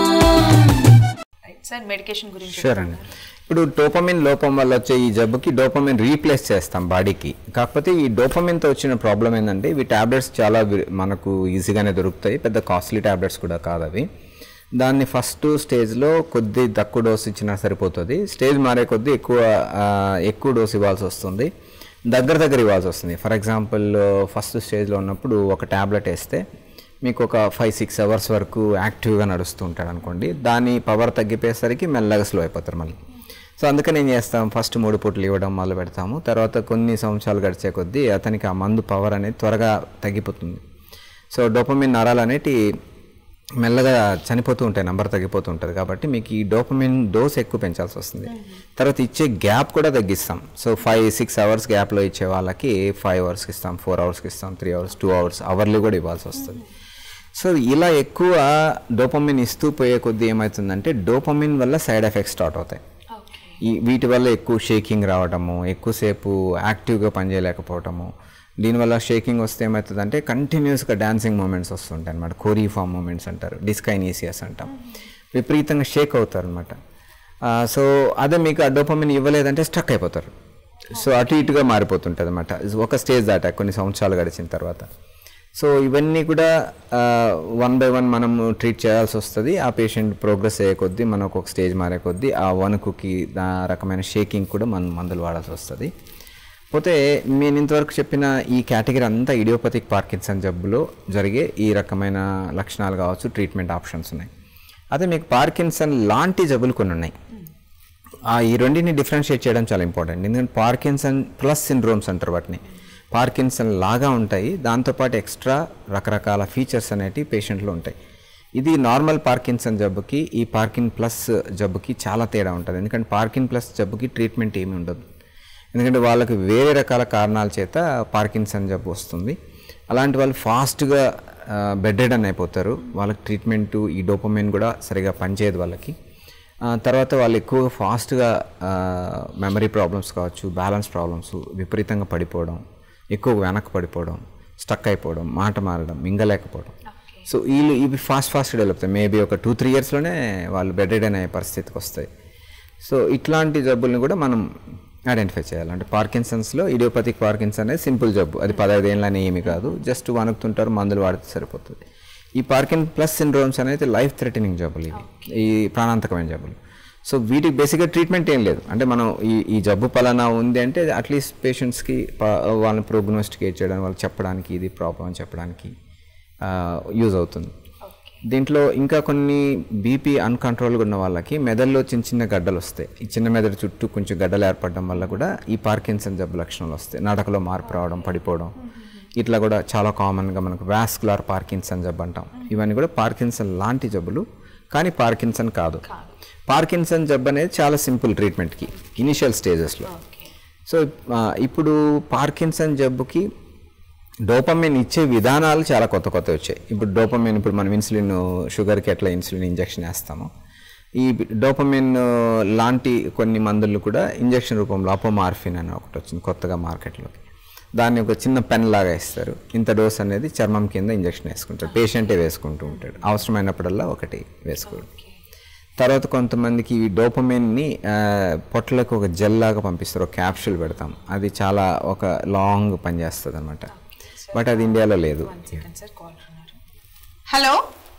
రైట్ సార్ మెడికేషన్ గురించి sure అండి ఇప్పుడు డోపమిన్ లోపం వల్ల వచ్చే ఈ జబ్బుకి డోపమిన్ రీప్లేస్ చేస్తాం బాడీకి కాకపోతే ఈ డోపమిన్తో వచ్చిన ప్రాబ్లం ఏంటంటే ఇవి టాబ్లెట్స్ చాలా వి- మనకు ఈజీగానే దొరుకుతాయి పెద్ద కాస్ట్లీ టాబ్లెట్స్ కూడా కాదు అవి దాన్ని ఫస్ట్ స్టేజ్లో కొద్ది తక్కువ డోస్ ఇచ్చినా సరిపోతుంది స్టేజ్ మారే కొద్దీ ఎక్కువ ఆ, ఎక్కువ డోస్ ఇవ్వాల్సి వస్తుంది దగ్గర దగ్గర ఇవ్వాల్సి వస్తుంది ఫర్ ఎగ్జాంపుల్ ఫస్ట్ స్టేజ్లో ఉన్నప్పుడు ఒక ట్యాబ్లెట్ వేస్తే మీకు ఒక ఫైవ్ సిక్స్ అవర్స్ వరకు యాక్టివ్గా నడుస్తూ ఉంటాడు అనుకోండి దాని పవర్ తగ్గిపోయేసరికి మెల్లగా స్లో అయిపోతారు మళ్ళీ సో అందుకని ఏం చేస్తాం ఫస్ట్ మూడు పూటలు ఇవ్వడం మొదలు పెడతాము తర్వాత కొన్ని సంవత్సరాలు గడిచే కొద్దీ అతనికి ఆ మందు పవర్ అనేది త్వరగా తగ్గిపోతుంది సో డోపమిన్ నరాలు అనేటి మెల్లగా చనిపోతూ ఉంటాయి నంబర్ తగ్గిపోతూ ఉంటుంది కాబట్టి మీకు ఈ డోపమిన్ డోస్ ఎక్కువ పెంచాల్సి వస్తుంది తర్వాత ఇచ్చే గ్యాప్ కూడా తగ్గిస్తాం సో ఫైవ్ సిక్స్ అవర్స్ గ్యాప్లో ఇచ్చే వాళ్ళకి ఫైవ్ అవర్స్కి ఇస్తాం ఫోర్ అవర్స్కి ఇస్తాం three hours two hours hourly కూడా ఇవ్వాల్సి వస్తుంది సో ఇలా ఎక్కువ డోపమిన్ ఇస్తూ పోయే కొద్దీ ఏమవుతుందంటే డోపమిన్ వల్ల సైడ్ ఎఫెక్ట్స్ స్టార్ట్ అవుతాయి ఈ వీటి వల్ల ఎక్కువ షేకింగ్ రావడము ఎక్కువసేపు యాక్టివ్గా పనిచేయలేకపోవటము దీనివల్ల షేకింగ్ వస్తే ఏమవుతుందంటే కంటిన్యూస్గా డాన్సింగ్ మూమెంట్స్ వస్తుంటాయి అనమాట కోరీఫామ్ మూమెంట్స్ అంటారు డిస్కైనీసియస్ అంటాం విపరీతంగా షేక్ అవుతారు అనమాట సో అదే మీకు ఆ డోపమిన్ ఇవ్వలేదంటే స్టక్ అయిపోతారు సో అటు ఇటుగా మారిపోతుంటుంది అనమాట ఒక స్టేజ్ దాటా కొన్ని సంవత్సరాలు గడిచిన తర్వాత సో ఇవన్నీ కూడా వన్ బై వన్ మనం ట్రీట్ చేయాల్సి వస్తుంది ఆ పేషెంట్ ప్రోగ్రెస్ అయ్యే కొద్దీ మనం ఒక స్టేజ్ మారే కొద్దీ ఆ వణుకుకి ఆ రకమైన షేకింగ్ కూడా మనం మందులు వాడాల్సి వస్తుంది పోతే నేను ఇంతవరకు చెప్పిన ఈ కేటగిరీ అంతా ఇడియోపతిక్ పార్కిన్సన్ జబ్బులో జరిగే ఈ రకమైన లక్షణాలు కావచ్చు ట్రీట్మెంట్ ఆప్షన్స్ ఉన్నాయి అదే మీకు పార్కిన్సన్ లాంటి జబ్బులు కొన్ని ఉన్నాయి ఆ ఈ రెండింటిని డిఫరెన్షియేట్ చేయడం చాలా ఇంపార్టెంట్ ఎందుకంటే పార్కిన్సన్ ప్లస్ సిండ్రోమ్స్ అంటారు వాటిని పార్కిన్సన్ లాగా ఉంటాయి దాంతోపాటు ఎక్స్ట్రా రకరకాల ఫీచర్స్ అనేటివి పేషెంట్లో ఉంటాయి ఇది నార్మల్ పార్కిన్సన్ జబ్బుకి ఈ పార్కిన్ ప్లస్ జబ్బుకి చాలా తేడా ఉంటుంది ఎందుకంటే పార్కిన్ ప్లస్ జబ్బుకి ట్రీట్మెంట్ ఏమీ ఉండదు ఎందుకంటే వాళ్ళకి వేరే రకాల కారణాల చేత పార్కిన్సన్ జబ్బు వస్తుంది అలాంటి వాళ్ళు ఫాస్ట్గా బెడ్ రెడన్ అయిపోతారు వాళ్ళకి ట్రీట్మెంట్ ఈ డోపమైన్ కూడా సరిగా పనిచేయదు వాళ్ళకి ఆ, తర్వాత వాళ్ళు ఎక్కువ ఫాస్ట్గా మెమరీ ప్రాబ్లమ్స్ కావచ్చు బ్యాలెన్స్ ప్రాబ్లమ్స్ విపరీతంగా పడిపోవడం ఎక్కువ వెనక్కి పడిపోవడం స్టక్ అయిపోవడం మాట మారడం మింగలేకపోవడం సో వీళ్ళు ఇవి ఫాస్ట్ ఫాస్ట్ డెవలప్ అవుతాయి మేబీ ఒక టూ త్రీ ఇయర్స్లోనే వాళ్ళు బెడ్ రెడన్ అయ్యే పరిస్థితికి వస్తాయి సో ఇట్లాంటి జబ్బుల్ని కూడా మనం ఐడెంటిఫై చేయాలి అంటే పార్కిన్సన్స్లో ఇడియోపతిక్ పార్కిన్సన్ అనేది సింపుల్ జబ్బు అది పదహైదు ఏళ్ళని ఏమి కాదు జస్ట్ వణుకుతుంటారు మందులు వాడితే సరిపోతుంది ఈ పార్కిన్ ప్లస్ సిండ్రోమ్స్ అనేది లైఫ్ థ్రెటనింగ్ జబ్బులు ఇవి ఈ ప్రాణాంతకమైన జబ్బులు సో వీటికి బేసిక్గా ట్రీట్మెంట్ ఏం లేదు అంటే మనం ఈ ఈ జబ్బు పలానా ఉంది అంటే అట్లీస్ట్ పేషెంట్స్కి వాళ్ళని ప్రోగ్నోస్టికేట్ చేయడం వాళ్ళకి చెప్పడానికి ఇది ప్రాబ్లం అని చెప్పడానికి యూజ్ అవుతుంది దీంట్లో ఇంకా కొన్ని బీపీ అన్కంట్రోల్గా ఉన్న వాళ్ళకి మెదడులో చిన్న చిన్న గడ్డలు వస్తాయి ఈ చిన్న మెదడు చుట్టూ కొంచెం గడ్డలు ఏర్పడడం వల్ల కూడా ఈ పార్కిన్సన్ జబ్బు లక్షణాలు వస్తాయి నడకలో మార్పు రావడం పడిపోవడం ఇట్లా కూడా చాలా కామన్గా మనకు వాస్కులార్ పార్కిన్సన్ జబ్బు అంటాం ఇవన్నీ కూడా పార్కిన్సన్ లాంటి జబ్బులు కానీ పార్కిన్సన్ కాదు పార్కిన్సన్ జబ్బు అనేది చాలా సింపుల్ ట్రీట్మెంట్కి ఇనిషియల్ స్టేజెస్లో సో ఆ, ఇప్పుడు పార్కిన్సన్ జబ్బుకి డోపమిన్ ఇచ్చే విధానాలు చాలా కొత్త కొత్త వచ్చాయి ఇప్పుడు డోపమిన్ ఇప్పుడు మనం ఇన్సులిన్ షుగర్కి ఎట్లా ఇన్సులిన్ ఇంజెక్షన్ వేస్తామో ఈ డోపమిన్ లాంటి కొన్ని మందులు కూడా ఇంజెక్షన్ రూపంలో అపోమార్ఫిన్ అని ఒకటి వచ్చింది కొత్తగా మార్కెట్లోకి దాన్ని ఒక చిన్న పెన్ లాగా ఇస్తారు ఇంత డోస్ అనేది చర్మం కింద ఇంజెక్షన్ వేసుకుంటాడు పేషెంటే వేసుకుంటూ ఉంటాడు అవసరమైనప్పుడల్లా ఒకటి వేసుకోవడం తర్వాత కొంతమందికి ఈ డోపమైన్ని పొట్టలకు ఒక జెల్ లాగా పంపిస్తారు ఒక క్యాప్సూల్ పెడతాం అది చాలా ఒక లాంగ్ పనిచేస్తుంది అనమాట బట్ అది ఇండియాలో లేదు హలో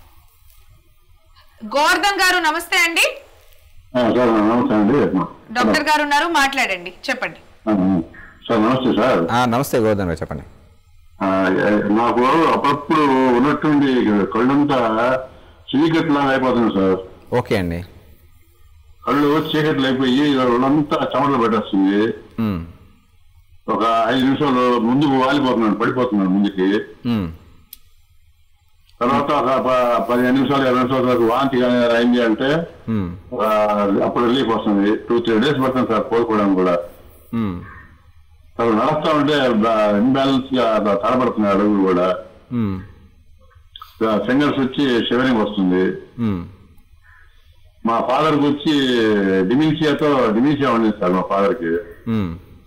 గోవర్ధన్ గారు నమస్తే అండి సార్ నమస్తే అండి డాక్టర్ గారు ఉన్నారు మాట్లాడండి చెప్పండి సార్ నమస్తే సార్ ఆ, నమస్తే గోవర్ధన్ గారు చెప్పండి ఆ, నాకు అప్పుడప్పుడు ఉన్నట్టుండి కళ్ళంతా చీకట్లాగా అయిపోతుంది సార్ ఓకే అండి కళ్ళు చీకట్లు అయిపోయి ఒళ్ళంతా చెమటలు పెట్టేస్తుంది మ్, ఒక ఐదు నిమిషాలు ముందుకు వాలిపోతున్నాను పడిపోతున్నాను ముందుకి మ్, తర్వాత ఒక ప- పదిహేను నిమిషాలు ఇరవై నిమిషాల తర్వాత వాంతి కానీ అయింది అంటే మ్, ఆ, అప్పుడు రిలీఫ్ వస్తుంది టూ త్రీ డేస్ పడుతుంది సార్ కోలుకోవడానికి కూడా మ్, అసలు నడుస్తా ఉంటే ఇంబ్యాలెన్స్ గా తడబడుతున్నాయి అడుగులు కూడా మ్, ఫింగర్స్ వచ్చి షివరింగ్ వస్తుంది మ్. మా ఫాదర్ కి వచ్చి డిమిన్షియాతో డిమిన్షియా ఉంది సార్ మా ఫాదర్ కి మ్,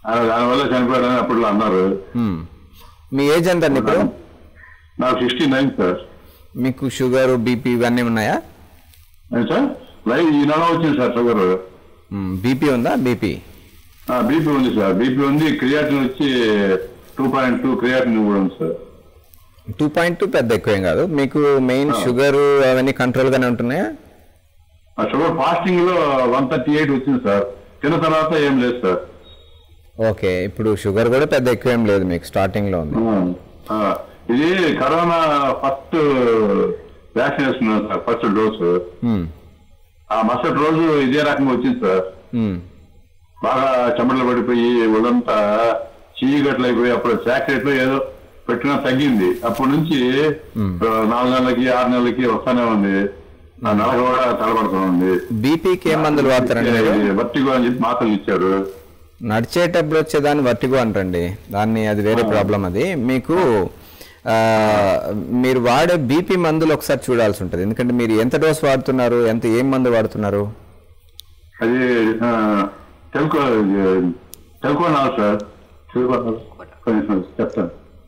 ఆ- దానివల్ల చనిపోయాడని అప్పట్లో అన్నారు మ్మ్. మీ ఏజ్ ఎంత అండి ఇప్పుడు నాకు సిక్స్టీ నైన్ సార్ మీకు షుగర్ బీపీ ఇవన్నీ ఉన్నాయా ఏం సార్ లైవ్ ఈ నెల వచ్చింది సార్ షుగర్ బీపీ ఉందా బీపీ బీపీ ఉంది సార్ బీపీ ఉంది క్రియాటిన్ వచ్చి టూ పాయింట్ టూ క్రియాటిన్ కూడా ఉంది సార్ టూ పాయింట్ టూ పెద్ద ఎక్కువేం కాదు మీకు మెయిన్ షుగర్ అవన్నీ కంట్రోల్గానే ఉంటున్నాయా ఆ షుగర్ ఫాస్టింగ్ లో వన్ థర్టీ ఎయిట్ వచ్చింది సార్ తిన్న తర్వాత ఏం లేదు సార్ ఓకే ఇప్పుడు షుగర్ కూడా పెద్ద ఎక్కువేం లేదు మీకు స్టార్టింగ్లో ఉంది ఆ, ఇది కరోనా ఫస్ట్ వ్యాక్సిన్ వేసుకున్నాను సార్ ఫస్ట్ డోసు మ్మ్. ఆ మరుసటి రోజు ఇదే రకంగా వచ్చింది సార్ మ్మ్. బాగా చెమటలు పడిపోయి ఒళ్ళంతా చీకట్లు అయిపోయి అప్పుడు చాక్లెట్ లో ఏదో పెట్టినా తగ్గింది అప్పటి నుంచి ఆ, నాలుగు నెలలకి ఆరు నెలలకి వస్తానే ఉంది ఆ నెల కూడా తలపడుతూ ఉంది బీపీకి ఏం మందులు వాడతారండి మీరు వర్టిగో అని చెప్పి మాటలు ఇచ్చారు నడిచేటప్పుడు వచ్చేదాన్ని వర్టిగో అంటండి దాన్ని అది వేరే ప్రాబ్లం అది మీకు ఆ, మీరు వాడే బీపీ మందులు ఒకసారి చూడాల్సి ఉంటుంది ఎందుకంటే మీరు ఎంత డోస్ వాడుతున్నారు ఎంత ఏం మందు వాడుతున్నారు అది ఆ, తెలుకో తెలుకో నాలు సార్ తెలుకో కొంచెం చెప్తాను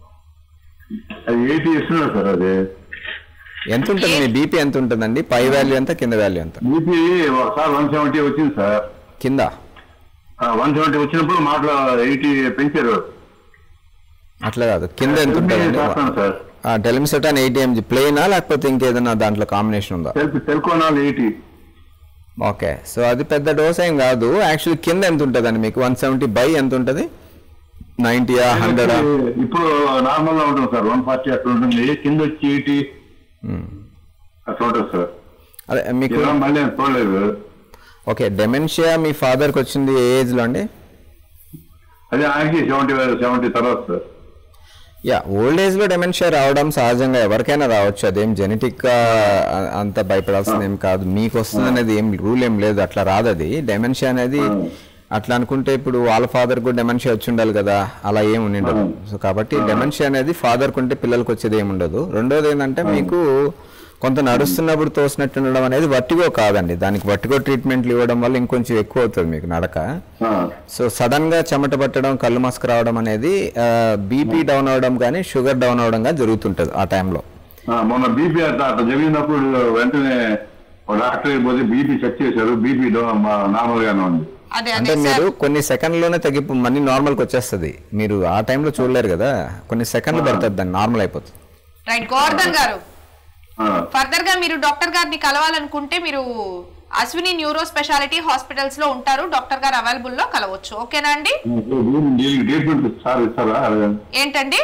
అది ఎయిటీ ఇస్తున్నారు సార్ అది ఎంత ఉంటుంది మీ బీపీ ఎంత ఉంటుందండి పై వాల్యూ ఎంత కింద వాల్యూ ఎంత బీపీ ఒకసారి వన్ సెవెంటీ వచ్చింది సార్ కింద వన్ సెవెంటీ వచ్చినప్పుడు మాటలు ఎయిటీ పెంచారు అట్లా కాదు కింద ఎంత ఉంటుందండి చేస్తాను సార్ టెలిమిసెటాన్ ఎయిటీ ఎంజీ ప్లెయినా లేకపోతే ఇంకేదైనా దాంట్లో కాంబినేషన్ ఉందా తెలుపు తెలుకోనాలు ఎయిటీ ఓకే సో అది పెద్ద డోస్ ఏం కాదు యాక్చువల్లీ కింద ఎంత ఉంటుందండి మీకు వన్ సెవెంటీ బై ఎంత ఉంటుంది నైంటీయా హండ్రెడా ఇప్పుడు నార్మల్ గా ఉంటుంది సార్ వన్ ఫార్టీ అట్లా ఉంటుంది కింద వచ్చి ఎయిటీ అట్లా ఉంటుంది సార్ అదే మీకు ఇలా మళ్ళీ నేను చూడలేదు ఓకే డెమెన్షియా మీ ఫాదర్కి వచ్చింది ఏ ఏజ్లో అండి అదే ఆయనకి సెవెంటీ సెవెంటీ తర్వాత సార్ యా ఓల్డ్ ఏజ్లో డెమెన్షియా రావడం సహజంగా ఎవరికైనా రావచ్చు అదేం జెనెటిక్గా అంత భయపడాల్సింది ఏం కాదు మీకు వస్తుంది అనేది ఏం రూల్ ఏం లేదు అట్లా రాదు అది డెమెన్షియా అనేది అట్లా అనుకుంటే ఇప్పుడు వాళ్ళ ఫాదర్ కూడా డెమెన్షియా వచ్చి ఉండాలి కదా అలా ఏం ఉండదు సో కాబట్టి డెమెన్షియా అనేది ఫాదర్కి ఉంటే పిల్లలకు వచ్చేది ఏమి ఉండదు రెండోది ఏంటంటే మీకు కొంత నడుస్తున్నప్పుడు తోసినట్టు ఉండడం అనేది వట్టిగో కాదండి దానికి వట్టిగో ట్రీట్మెంట్లు ఇవ్వడం వల్ల ఇంకొంచెం ఎక్కువ అవుతుంది మీకు నడక ఆ, సో సడన్ గా చెమట పట్టడం కళ్ళు మస్క రావడం అనేది బీపీ డౌన్ అవడం కానీ షుగర్ డౌన్ అవడం కానీ జరుగుతుంటది ఆ టైంలో ఆ, మొన్న బీపీ అట్లా అట్లా జరిగినప్పుడు వెంటనే ఒక డాక్టర్ పోతే బీపీ చెక్ చేశారు బీపీ నార్మల్ గానే ఉంది అదే అంటే అదే మీరు సార్ కొన్ని సెకండ్లోనే తగ్గిపో మనీ నార్మల్కి వచ్చేస్తుంది మీరు ఆ టైంలో చూడలేరు కదా కొన్ని సెకండ్లు పడుతుంది దాన్ని నార్మల్ అయిపోతుంది రైట్ గోవర్ధన్ గారు ఆ, ఫర్దర్ గా మీరు డాక్టర్ గారిని కలవాలనుకుంటే మీరు అశ్విని న్యూరో స్పెషాలిటీ హాస్పిటల్స్ లో ఉంటారు డాక్టర్ గారు అవైలబుల్ లో కలవచ్చు ఓకేనా అండి దీనికి ట్రీట్మెంట్ సార్ ఇస్తారా అడగండి. ఏంటండి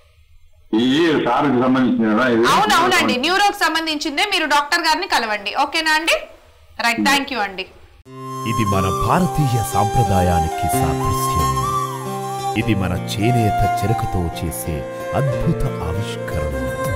ఈ సార్కి సంబంధించిన అవును అవునండి న్యూరోకి సంబంధించిందే మీరు డాక్టర్ గారిని కలవండి ఓకేనా అండి రైట్ థ్యాంక్ యూ అండి ఇది మన భారతీయ సాంప్రదాయానికి సాదృశ్యం ఇది మన చేనేత చెరకుతో చేసే అద్భుత ఆవిష్కరణ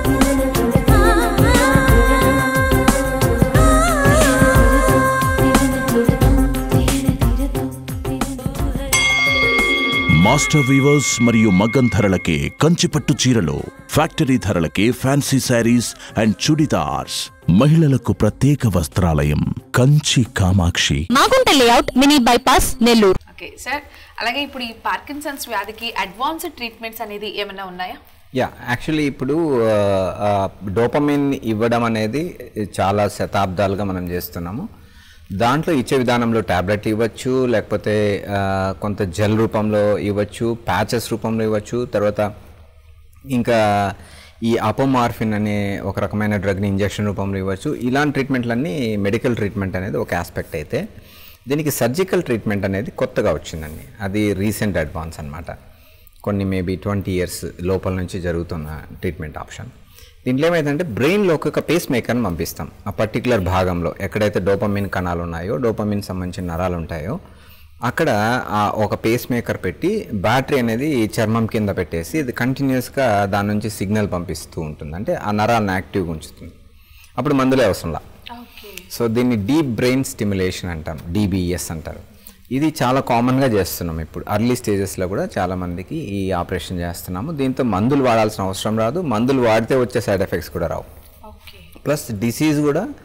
మాస్టర్ వీవర్స్ మరియు మగ్గం ధరలకే కంచిపట్టు చీరలు ఫ్యాక్టరీ ధరలకే ఫ్యాన్సీ శారీస్ అండ్ చుడిదార్స్ మహిళలకు ప్రత్యేక వస్త్రాలయం Kanchi Kamakshi Magunta layout mini bypass Nellore okay sir అలాగే ఇప్పుడు ఈ పార్కిన్సన్స్ వ్యాధికి అడ్వాన్స్డ్ ట్రీట్మెంట్స్ అనేది ఏమైనా ఉన్నాయా యా యాక్చువల్లీ ఇప్పుడు డోపమిన్ ఇవ్వడం అనేది చాలా శతాబ్దాలుగా మనం చేస్తున్నాము దాంట్లో ఇచ్చే విధానంలో ట్యాబ్లెట్ ఇవ్వచ్చు లేకపోతే ఆ, కొంత జెల్ రూపంలో ఇవ్వచ్చు ప్యాచెస్ రూపంలో ఇవ్వచ్చు తర్వాత ఇంకా ఈ అపోమార్ఫిన్ అనే ఒక రకమైన డ్రగ్ని ఇంజెక్షన్ రూపంలో ఇవ్వచ్చు ఇలాంటి ట్రీట్మెంట్లన్నీ మెడికల్ ట్రీట్మెంట్ అనేది ఒక ఆస్పెక్ట్ అయితే దీనికి సర్జికల్ ట్రీట్మెంట్ అనేది కొత్తగా వచ్చిందండి అది రీసెంట్ అడ్వాన్స్ అన్నమాట కొన్ని మేబీ ట్వంటీ ఇయర్స్ లోపల నుంచి జరుగుతున్న ట్రీట్మెంట్ ఆప్షన్ దీంట్లో ఏమైందంటే బ్రెయిన్లోకి ఒక పేస్ మేకర్ని పంపిస్తాం ఆ పర్టికులర్ భాగంలో ఎక్కడైతే డోపమిన్ కణాలు ఉన్నాయో డోపమిన్ సంబంధించిన నరాలు ఉంటాయో అక్కడ ఆ ఒక పేస్ మేకర్ పెట్టి బ్యాటరీ అనేది చర్మం కింద పెట్టేసి ఇది కంటిన్యూస్గా దాని నుంచి సిగ్నల్ పంపిస్తూ ఉంటుంది అంటే ఆ నరాలను యాక్టివ్గా ఉంచుతుంది అప్పుడు మందులే అవసరంలా సో దీన్ని డీప్ బ్రెయిన్ స్టిమ్యులేషన్ అంటాం డీబీఎస్ అంటారు ఇది చాలా కామన్గా చేస్తున్నాం ఇప్పుడు అర్లీ స్టేజెస్లో కూడా చాలా మందికి ఈ ఆపరేషన్ చేస్తున్నాము దీంతో మందులు వాడాల్సిన అవసరం రాదు మందులు వాడితే వచ్చే సైడ్ ఎఫెక్ట్స్ కూడా రావు ప్లస్ డిసీజ్ కూడా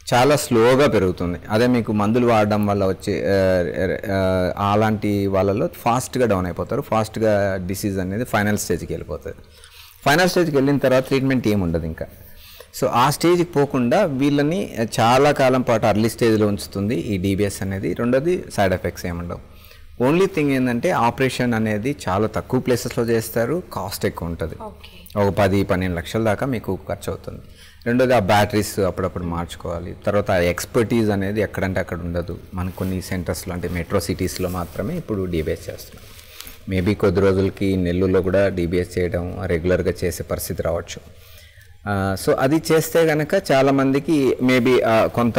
చాలా స్లోగా పెరుగుతుంది అదే మీకు మందులు వాడడం వల్ల వచ్చే ఆ, ఆ, అలాంటి వాళ్ళలో ఫాస్ట్గా డౌన్ అయిపోతారు ఫాస్ట్గా డిసీజ్ అనేది ఫైనల్ స్టేజ్కి వెళ్ళిపోతుంది ఫైనల్ స్టేజ్కి వెళ్ళిన తర్వాత ట్రీట్మెంట్ ఏమి ఉండదు ఇంకా సో ఆ స్టేజ్కి పోకుండా వీళ్ళని చాలా కాలం పాటు అర్లీ స్టేజ్లో ఉంచుతుంది ఈ డీబీఎస్ అనేది రెండోది సైడ్ ఎఫెక్ట్స్ ఏముండవు ఓన్లీ థింగ్ ఏంటంటే ఆపరేషన్ అనేది చాలా తక్కువ ప్లేసెస్లో చేస్తారు కాస్ట్ ఎక్కువ ఉంటుంది ఒక పది పన్నెండు లక్షల దాకా మీకు ఖర్చు అవుతుంది రెండోది ఆ బ్యాటరీస్ అప్పుడప్పుడు మార్చుకోవాలి తర్వాత ఆ ఎక్స్పర్టీస్ అనేది ఎక్కడంటే అక్కడ ఉండదు మనకు కొన్ని సెంటర్స్లో అంటే మెట్రో సిటీస్లో మాత్రమే ఇప్పుడు డీబీఎస్ చేస్తున్నాం మేబీ కొద్ది రోజులకి నెల్లూరులో కూడా డీబీఎస్ చేయడం రెగ్యులర్గా చేసే పరిస్థితి రావచ్చు సో అది చేస్తే కనుక చాలామందికి మేబీ కొంత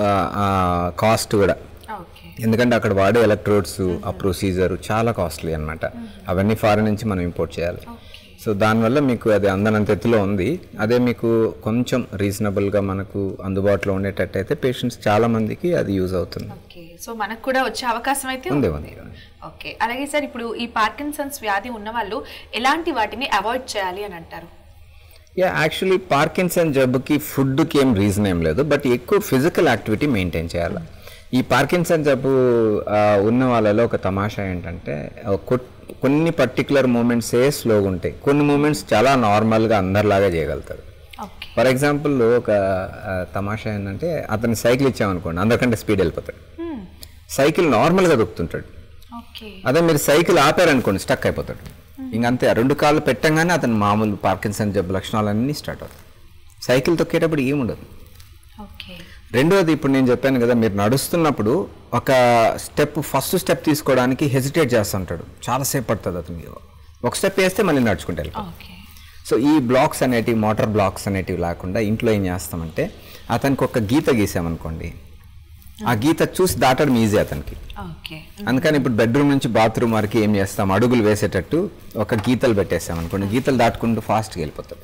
కాస్ట్ కూడా ఎందుకంటే అక్కడ వాడే ఎలక్ట్రోడ్స్ ఆ ప్రొసీజర్ చాలా కాస్ట్లీ అనమాట అవన్నీ ఫారెన్ నుంచి మనం ఇంపోర్ట్ చేయాలి సో దానివల్ల మీకు అది అందనంత ఎత్తులో ఉంది అదే మీకు కొంచెం రీజనబుల్గా మనకు అందుబాటులో ఉండేటట్టు అయితే పేషెంట్స్ చాలా మందికి అది యూజ్ అవుతుంది ఓకే సో మనకు కూడా వచ్చే అవకాశం అయితే ఉంది ఉంది. ఉంది ఓకే అలాగే సార్ ఇప్పుడు ఈ పార్కిన్సన్స్ వ్యాధి ఉన్న వాళ్ళు ఎలాంటి వాటిని అవాయిడ్ చేయాలి అని అంటారు యా యాక్చువల్లీ పార్కిన్సన్ జబ్బుకి ఫుడ్కి ఏం రీజన్ ఏం లేదు బట్ ఎక్కువ ఫిజికల్ యాక్టివిటీ మెయింటైన్ చేయాలి ఈ పార్కిన్సన్ జబ్బు ఆ, ఉన్న వాళ్ళలో ఒక తమాషా ఏంటంటే ఆ, కొ- కొన్ని పర్టికులర్ మూమెంట్సే స్లోగా ఉంటాయి కొన్ని మూమెంట్స్ చాలా నార్మల్గా అందరిలాగా చేయగలుగుతారు ఓకే ఫర్ ఎగ్జాంపుల్ ఒక ఆ, తమాషా ఏంటంటే అతను సైకిల్ ఇచ్చామనుకోండి అందరికంటే స్పీడ్ వెళ్ళిపోతాడు సైకిల్ నార్మల్గా దొక్కుతుంటాడు ఓకే అదే మీరు సైకిల్ ఆపారనుకోండి స్టక్ అయిపోతాడు ఇంకంతే ఆ రెండు కాళ్ళు పెట్టంగానే అతను మామూలు పార్కిన్సన్ జబ్బు లక్షణాలన్నీ స్టార్ట్ అవుతాయి సైకిల్ తొక్కేటప్పుడు ఏముండదు ఓకే రెండోది ఇప్పుడు నేను చెప్పాను కదా మీరు నడుస్తున్నప్పుడు ఒక స్టెప్ ఫస్ట్ స్టెప్ తీసుకోవడానికి హెసిటేట్ చేస్తుంటాడు చాలాసేపు పడుతుంది అతనికి ఒక స్టెప్ వేస్తే మళ్ళీ నడుచుకుంటే వెళ్ళిపోతాడు. ఓకే సో ఈ బ్లాక్స్ అనేటివి మోటార్ బ్లాక్స్ అనేటివి లేకుండా ఇంట్లో ఏం చేస్తామంటే అతనికి ఒక గీత గీసామనుకోండి ఆ గీత చూసి దాటడం ఈజీ అతనికి ఓకే అందుకని ఇప్పుడు బెడ్రూమ్ నుంచి బాత్రూమ్ వరకు ఏం చేస్తాం అడుగులు వేసేటట్టు ఒక గీతలు పెట్టేస్తాం అనుకోండి గీతలు దాటుకుంటూ ఫాస్ట్గా వెళ్ళిపోతాడు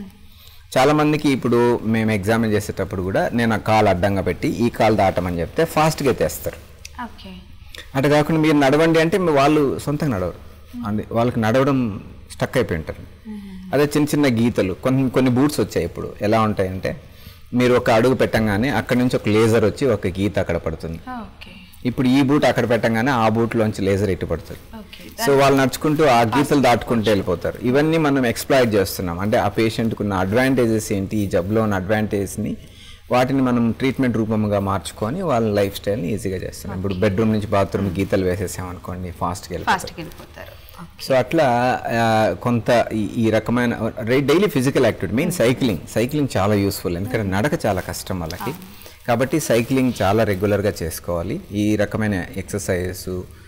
చాలా మందికి ఇప్పుడు మేము ఎగ్జామిన్ చేసేటప్పుడు కూడా నేను ఆ కాలు అడ్డంగా పెట్టి ఈ కాలు దాటమని చెప్తే ఫాస్ట్గా తెస్తారు ఓకే అటు కాకుండా మీరు నడవండి అంటే మీ వాళ్ళు సొంతంగా నడవరు అది వాళ్ళకి నడవడం స్టక్ అయిపోయి ఉంటారు అదే చిన్న చిన్న గీతలు కొన్ని కొన్ని బూట్స్ వచ్చాయి ఇప్పుడు ఎలా ఉంటాయంటే మీరు ఒక అడుగు పెట్టంగానే అక్కడ నుంచి ఒక లేజర్ వచ్చి ఒక గీత అక్కడ పడుతుంది ఓకే ఇప్పుడు ఈ బూట్ అక్కడ పెట్టంగానే ఆ బూట్లోంచి లేజర్ ఇటు పడుతుంది ఓకే సో వాళ్ళు నడుచుకుంటూ ఆ గీతలు దాటుకుంటూ వెళ్ళిపోతారు ఇవన్నీ మనం ఎక్స్ప్లాయిట్ చేస్తున్నాం అంటే ఆ పేషెంట్కి ఉన్న అడ్వాంటేజెస్ ఏంటి ఈ జబ్బులో ఉన్న అడ్వాంటేజ్ని వాటిని మనం ట్రీట్మెంట్ రూపంగా మార్చుకొని వాళ్ళ లైఫ్ స్టైల్ని ఈజీగా చేస్తున్నాం ఇప్పుడు బెడ్రూమ్ నుంచి బాత్రూమ్ గీతలు వేసేసాం అనుకోండి ఫాస్ట్గా వెళ్ళిపోతారు ఫాస్ట్కి వెళ్ళిపోతారు సో అట్లా ఆ, కొంత ఈ ఈ రకమైన daily physical activity main cycling cycling చాలా యూస్ఫుల్ ఎందుకంటే నడక చాలా కష్టం వాళ్ళకి కాబట్టి సైక్లింగ్ చాలా రెగ్యులర్గా చేసుకోవాలి ఈ రకమైన ఎక్సర్సైజెస్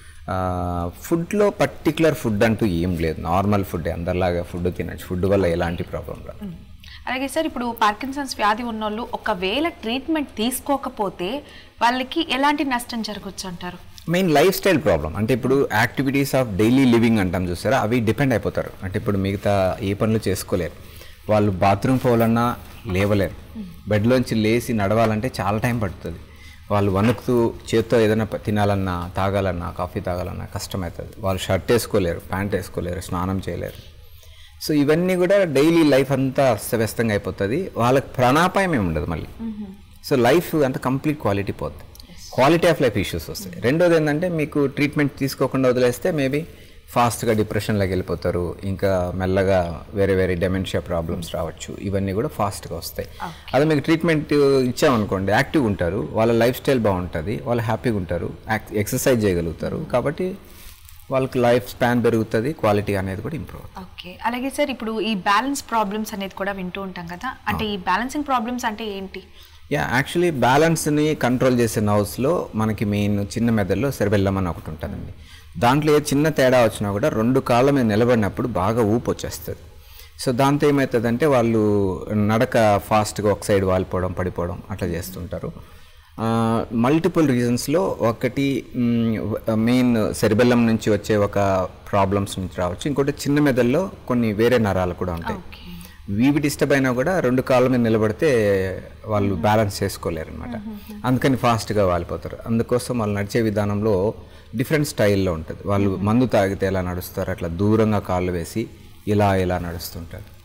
ఫుడ్లో పర్టికులర్ ఫుడ్ అంటూ ఏం లేదు నార్మల్ ఫుడ్ అందరిలాగా ఫుడ్ తినచ్చు ఫుడ్ వల్ల ఎలాంటి ప్రాబ్లం రాదు అలాగే సార్ ఇప్పుడు పార్కిన్సన్స్ వ్యాధి ఉన్నోళ్ళు ఒకవేళ ట్రీట్మెంట్ తీసుకోకపోతే వాళ్ళకి ఎలాంటి నష్టం జరగచ్చు అంటారు మెయిన్ లైఫ్ స్టైల్ ప్రాబ్లం అంటే ఇప్పుడు యాక్టివిటీస్ ఆఫ్ డైలీ లివింగ్ అంటాం చూసారా అవి డిపెండ్ అయిపోతారు అంటే ఇప్పుడు మిగతా ఏ పనులు చేసుకోలేరు వాళ్ళు బాత్రూమ్ పోవాలన్నా లేవలేరు బెడ్లోంచి లేచి నడవాలంటే చాలా టైం పడుతుంది వాళ్ళు వణుకుతూ చేత్తో ఏదైనా ప- తినాలన్నా తాగాలన్నా కాఫీ తాగాలన్నా కష్టమవుతుంది వాళ్ళు షర్ట్ వేసుకోలేరు ప్యాంట్ వేసుకోలేరు స్నానం చేయలేరు సో ఇవన్నీ కూడా డైలీ లైఫ్ అంతా అస్తవ్యస్తంగా అయిపోతుంది వాళ్ళకి ప్రాణాపాయం ఏమి ఉండదు మళ్ళీ సో లైఫ్ అంత కంప్లీట్ క్వాలిటీ పోతుంది క్వాలిటీ ఆఫ్ లైఫ్ ఇష్యూస్ వస్తాయి రెండోది ఏంటంటే మీకు ట్రీట్మెంట్ తీసుకోకుండా వదిలేస్తే మేబీ ఫాస్ట్గా డిప్రెషన్లోకి వెళ్ళిపోతారు ఇంకా మెల్లగా వేరే వేరే డెమెన్షియా ప్రాబ్లమ్స్ రావచ్చు ఇవన్నీ కూడా ఫాస్ట్గా వస్తాయి అదే మీకు ట్రీట్మెంట్ ఇచ్చామనుకోండి యాక్టివ్ ఉంటారు వాళ్ళ లైఫ్ స్టైల్ బాగుంటుంది వాళ్ళు హ్యాపీగా ఉంటారు ఎక్సర్సైజ్ చేయగలుగుతారు కాబట్టి వాళ్ళకి లైఫ్ స్పాన్ పెరుగుతుంది క్వాలిటీ అనేది కూడా ఇంప్రూవ్ అవుతుంది ఓకే అలాగే సార్ ఇప్పుడు ఈ బ్యాలెన్స్ ప్రాబ్లమ్స్ అనేది కూడా వింటూ ఉంటాం కదా అంటే ఈ బ్యాలెన్సింగ్ ప్రాబ్లమ్స్ అంటే ఏంటి యా యాక్చువల్లీ బ్యాలెన్స్ని కంట్రోల్ చేసే నర్వ్స్లో మనకి మెయిన్ చిన్న మెదడులో సెరబెల్లం అని ఒకటి ఉంటుందండి దాంట్లో ఏ చిన్న తేడా వచ్చినా కూడా రెండు కాళ్ళ మీద నిలబడినప్పుడు బాగా ఊపు వచ్చేస్తుంది సో దాంతో ఏమవుతుందంటే వాళ్ళు నడక ఫాస్ట్గా ఒక సైడ్ వాలిపోవడం పడిపోవడం అట్లా చేస్తుంటారు మల్టిపుల్ రీజన్స్లో ఒకటి మెయిన్ సెరిబెల్లం నుంచి వచ్చే ఒక ప్రాబ్లమ్స్ నుంచి రావచ్చు ఇంకోటి చిన్న మెదడులో కొన్ని వేరే నరాలు కూడా ఉంటాయి వీవి డిస్టర్బ్ అయినా కూడా రెండు కాళ్ళ మీద నిలబడితే వాళ్ళు బ్యాలెన్స్ చేసుకోలేరు అనమాట అందుకని ఫాస్ట్గా వాలిపోతారు అందుకోసం వాళ్ళు నడిచే విధానంలో డిఫరెంట్ స్టైల్లో ఉంటుంది వాళ్ళు మందు తాగితే ఎలా నడుస్తారు అట్లా దూరంగా కాళ్ళు వేసి ఇలా ఇలా నడుస్తుంటారు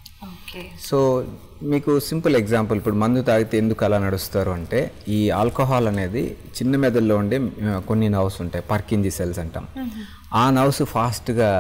ఓకే సో మీకు సింపుల్ ఎగ్జాంపుల్ ఇప్పుడు మందు తాగితే ఎందుకు అలా నడుస్తారు అంటే ఈ ఆల్కహాల్ అనేది చిన్న మెదడులో ఉండే ఆ, కొన్ని నవ్స్ ఉంటాయి పర్కింజీ సెల్స్ అంటాం ఆ నవ్స్ ఫాస్ట్గా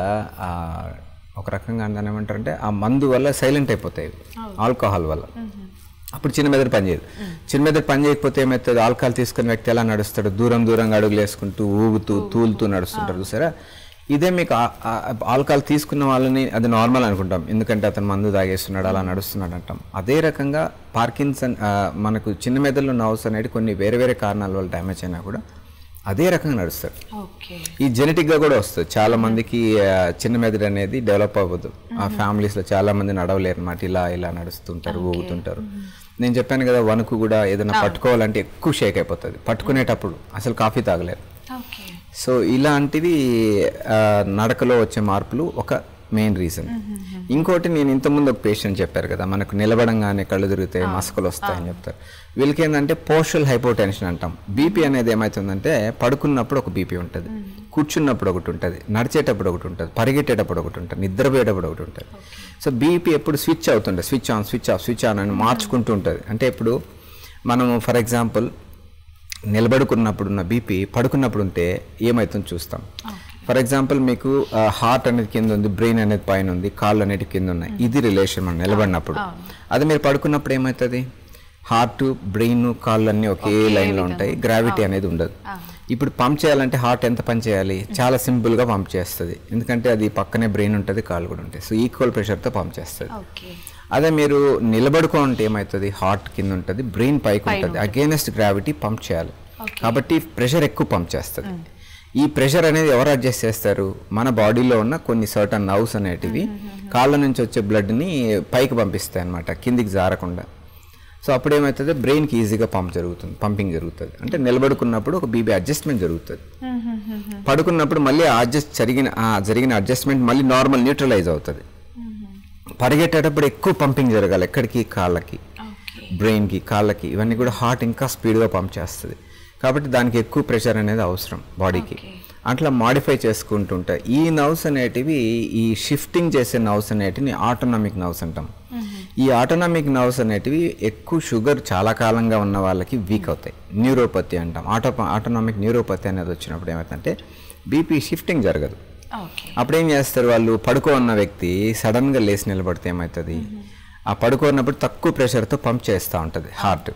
ఒక రకంగా దాన్ని ఏమంటారంటే ఆ మందు వల్ల సైలెంట్ అయిపోతాయి ఆల్కహాల్ వల్ల అప్పుడు చిన్న మెదడు పనిచేయదు చిన్న మెదడు పని చేయకపోతే ఏమవుతుంది ఆల్కహాల్ తీసుకున్న వ్యక్తి ఎలా నడుస్తాడు దూరం దూరంగా అడుగులు వేసుకుంటూ ఊగుతూ తూలుతూ నడుస్తుంటారు చూసారా ఇదే మీకు ఆ- ఆ- ఆల్కహాల్ తీసుకున్న వాళ్ళని అది నార్మల్ అనుకుంటాం ఎందుకంటే అతను మందు తాగేస్తున్నాడు అలా నడుస్తున్నాడు అంటాం అదే రకంగా పార్కిన్సన్ ఆ, మనకు చిన్న మెదడులో నర్వ్స్ అనేది కొన్ని వేరే వేరే కారణాల వల్ల డ్యామేజ్ అయినా కూడా అదే రకంగా నడుస్తాడు ఓకే ఈ జెనెటిక్ గా కూడా వస్తుంది చాలా మందికి ఆ, చిన్న మెదడు అనేది డెవలప్ అవ్వదు ఆ ఫ్యామిలీస్ లో చాలా మంది నడవలేరు అనమాట ఇలా ఇలా నడుస్తుంటారు ఊగుతుంటారు నేను చెప్పాను కదా వణుకు కూడా ఏదైనా పట్టుకోవాలంటే ఎక్కువ షేక్ అయిపోతుంది పట్టుకునేటప్పుడు అసలు కాఫీ తాగలేరు ఓకే సో ఇలాంటివి ఆ, నడకలో వచ్చే మార్పులు ఒక మెయిన్ రీజన్ ఇంకోటి నేను ఇంతకుముందు ఒక పేషెంట్ చెప్పారు కదా మనకు నిలబడంగానే కళ్ళు తిరుగుతాయి మసకలు వస్తాయని చెప్తారు వీళ్ళకి ఏంటంటే పోస్టల్ హైపోటెన్షన్ అంటాం బీపీ అనేది ఏమవుతుందంటే పడుకున్నప్పుడు ఒక బీపీ ఉంటుంది కూర్చున్నప్పుడు ఒకటి ఉంటుంది నడిచేటప్పుడు ఒకటి ఉంటుంది పరిగెట్టేటప్పుడు ఒకటి ఉంటుంది నిద్రపోయేటప్పుడు ఒకటి ఉంటుంది సో బీపీ ఎప్పుడు స్విచ్ అవుతుంటుంది switch on switch off switch on అని మార్చుకుంటూ ఉంటుంది అంటే ఇప్పుడు మనము ఫర్ ఎగ్జాంపుల్ నిలబడుకున్నప్పుడు ఉన్న బీపీ పడుకున్నప్పుడు ఉంటే ఏమవుతుందో చూస్తాం ఫర్ ఎగ్జాంపుల్ మీకు హార్ట్ అనేది కింద ఉంది బ్రెయిన్ అనేది పైన ఉంది కాళ్ళు అనేది కింద ఉన్నాయి ఇది రిలేషన్ మనం నిలబడినప్పుడు అది మీరు పడుకున్నప్పుడు ఏమవుతుంది హార్ట్ బ్రెయిన్ కాళ్ళు అన్నీ ఒకే లైన్లో ఉంటాయి గ్రావిటీ అనేది ఉండదు ఇప్పుడు పంప్ చేయాలంటే హార్ట్ ఎంత పని చేయాలి చాలా సింపుల్గా పంప్ చేస్తుంది ఎందుకంటే అది పక్కనే బ్రెయిన్ ఉంటుంది కాళ్ళు కూడా ఉంటాయి సో ఈక్వల్ ప్రెషర్తో పంప్ చేస్తుంది ఓకే అదే మీరు నిలబడుకో ఉంటే ఏమవుతుంది హార్ట్ కింద ఉంటుంది బ్రెయిన్ పైకి ఉంటుంది అగేనెస్ట్ గ్రావిటీ పంప్ చేయాలి కాబట్టి ప్రెషర్ ఎక్కువ పంప్ చేస్తుంది ఈ ప్రెషర్ అనేది ఎవరు అడ్జస్ట్ చేస్తారు మన బాడీలో ఉన్న కొన్ని సర్టన్ నర్వ్స్ అనేటివి కాళ్ళ నుంచి వచ్చే బ్లడ్ని పైకి పంపిస్తాయి అనమాట కిందికి జారకుండా సో అప్పుడు ఏమవుతుంది బ్రెయిన్కి ఈజీగా పంప్ జరుగుతుంది పంపింగ్ జరుగుతుంది అంటే నిలబడుకున్నప్పుడు ఒక బీబీ అడ్జస్ట్మెంట్ జరుగుతుంది పడుకున్నప్పుడు మళ్ళీ అడ్జస్ట్ జరిగిన ఆ జరిగిన అడ్జస్ట్మెంట్ మళ్ళీ నార్మల్ న్యూట్రలైజ్ అవుతుంది పరిగెట్టేటప్పుడు ఎక్కువ పంపింగ్ జరగాలి ఎక్కడికి కాళ్ళకి బ్రెయిన్కి కాళ్ళకి ఇవన్నీ కూడా హార్ట్ ఇంకా స్పీడ్గా పంప్ చేస్తుంది కాబట్టి దానికి ఎక్కువ ప్రెషర్ అనేది అవసరం బాడీకి అట్లా మాడిఫై చేసుకుంటుంటాయి ఈ నవ్స్ అనేటివి ఈ షిఫ్టింగ్ చేసే నవ్స్ అనేటివి ఆటోనామిక్ నవ్స్ అంటాం ఈ ఆటోనామిక్ నర్వ్స్ అనేటివి ఎక్కువ షుగర్ చాలా కాలంగా ఉన్న వాళ్ళకి వీక్ అవుతాయి న్యూరోపతి అంటాం ఆటో ఆటోనామిక్ న్యూరోపతి అనేది వచ్చినప్పుడు ఏమవుతుందంటే బీపీ షిఫ్టింగ్ జరగదు ఓకే అప్పుడు ఏం చేస్తారు వాళ్ళు పడుకో ఉన్న వ్యక్తి సడన్గా లేచి నిలబడితే ఏమవుతుంది ఆ పడుకోన్నప్పుడు తక్కువ ప్రెషర్తో పంప్ చేస్తూ ఉంటుంది హార్ట్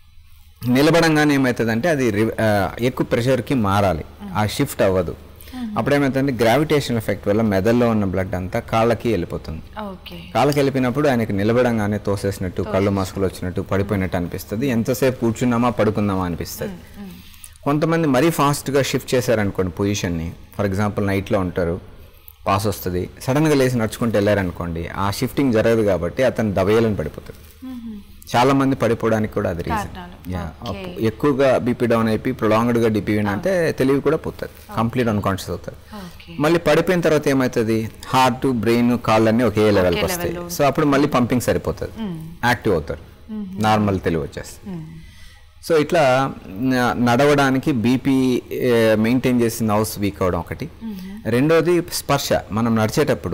నిలబడంగానే ఏమవుతుందంటే అది రి- ఆ, ఎక్కువ ప్రెషర్కి మారాలి ఆ షిఫ్ట్ అవ్వదు అప్పుడు ఏమవుతుంది గ్రావిటేషన్ ఎఫెక్ట్ వల్ల మెదడులో ఉన్న బ్లడ్ అంతా కాళ్ళకి వెళ్ళిపోతుంది ఓకే కాళ్ళకి వెళ్ళిపోయినప్పుడు ఆయనకి నిలబడంగానే తోసేసినట్టు కళ్ళు మసుకులు వచ్చినట్టు పడిపోయినట్టు అనిపిస్తుంది ఎంతసేపు కూర్చున్నామా పడుకుందామా అనిపిస్తుంది కొంతమంది మరీ ఫాస్ట్గా షిఫ్ట్ చేశారనుకోండి పొజిషన్ని ఫర్ ఎగ్జాంపుల్ నైట్లో ఉంటారు పాస్ వస్తుంది సడన్గా లేచి నడుచుకుంటూ వెళ్ళారనుకోండి ఆ షిఫ్టింగ్ జరగదు కాబట్టి అతను దవేయాలని పడిపోతాడు చాలా మంది పడిపోవడానికి కూడా అది రీజన్ యా ఎక్కువగా బీపీ డౌన్ అయిపోయి ప్రొలాంగ్డ్గా డిపి అంటే తెలివి కూడా పోతుంది కంప్లీట్ అన్కాన్షియస్ అవుతుంది మళ్ళీ పడిపోయిన తర్వాత ఏమవుతుంది హార్ట్ బ్రెయిన్ కాళ్ళన్నీ ఒకే లెవెల్కి వస్తాయి సో అప్పుడు మళ్ళీ పంపింగ్ సరిపోతుంది యాక్టివ్ అవుతారు నార్మల్ తెలివి వచ్చేస్తుంది సో ఇట్లా న- నడవడానికి బీపీ మెయింటైన్ చేసి నర్వ్స్ వీక్ అవడం ఒకటి రెండోది స్పర్శ మనం నడిచేటప్పుడు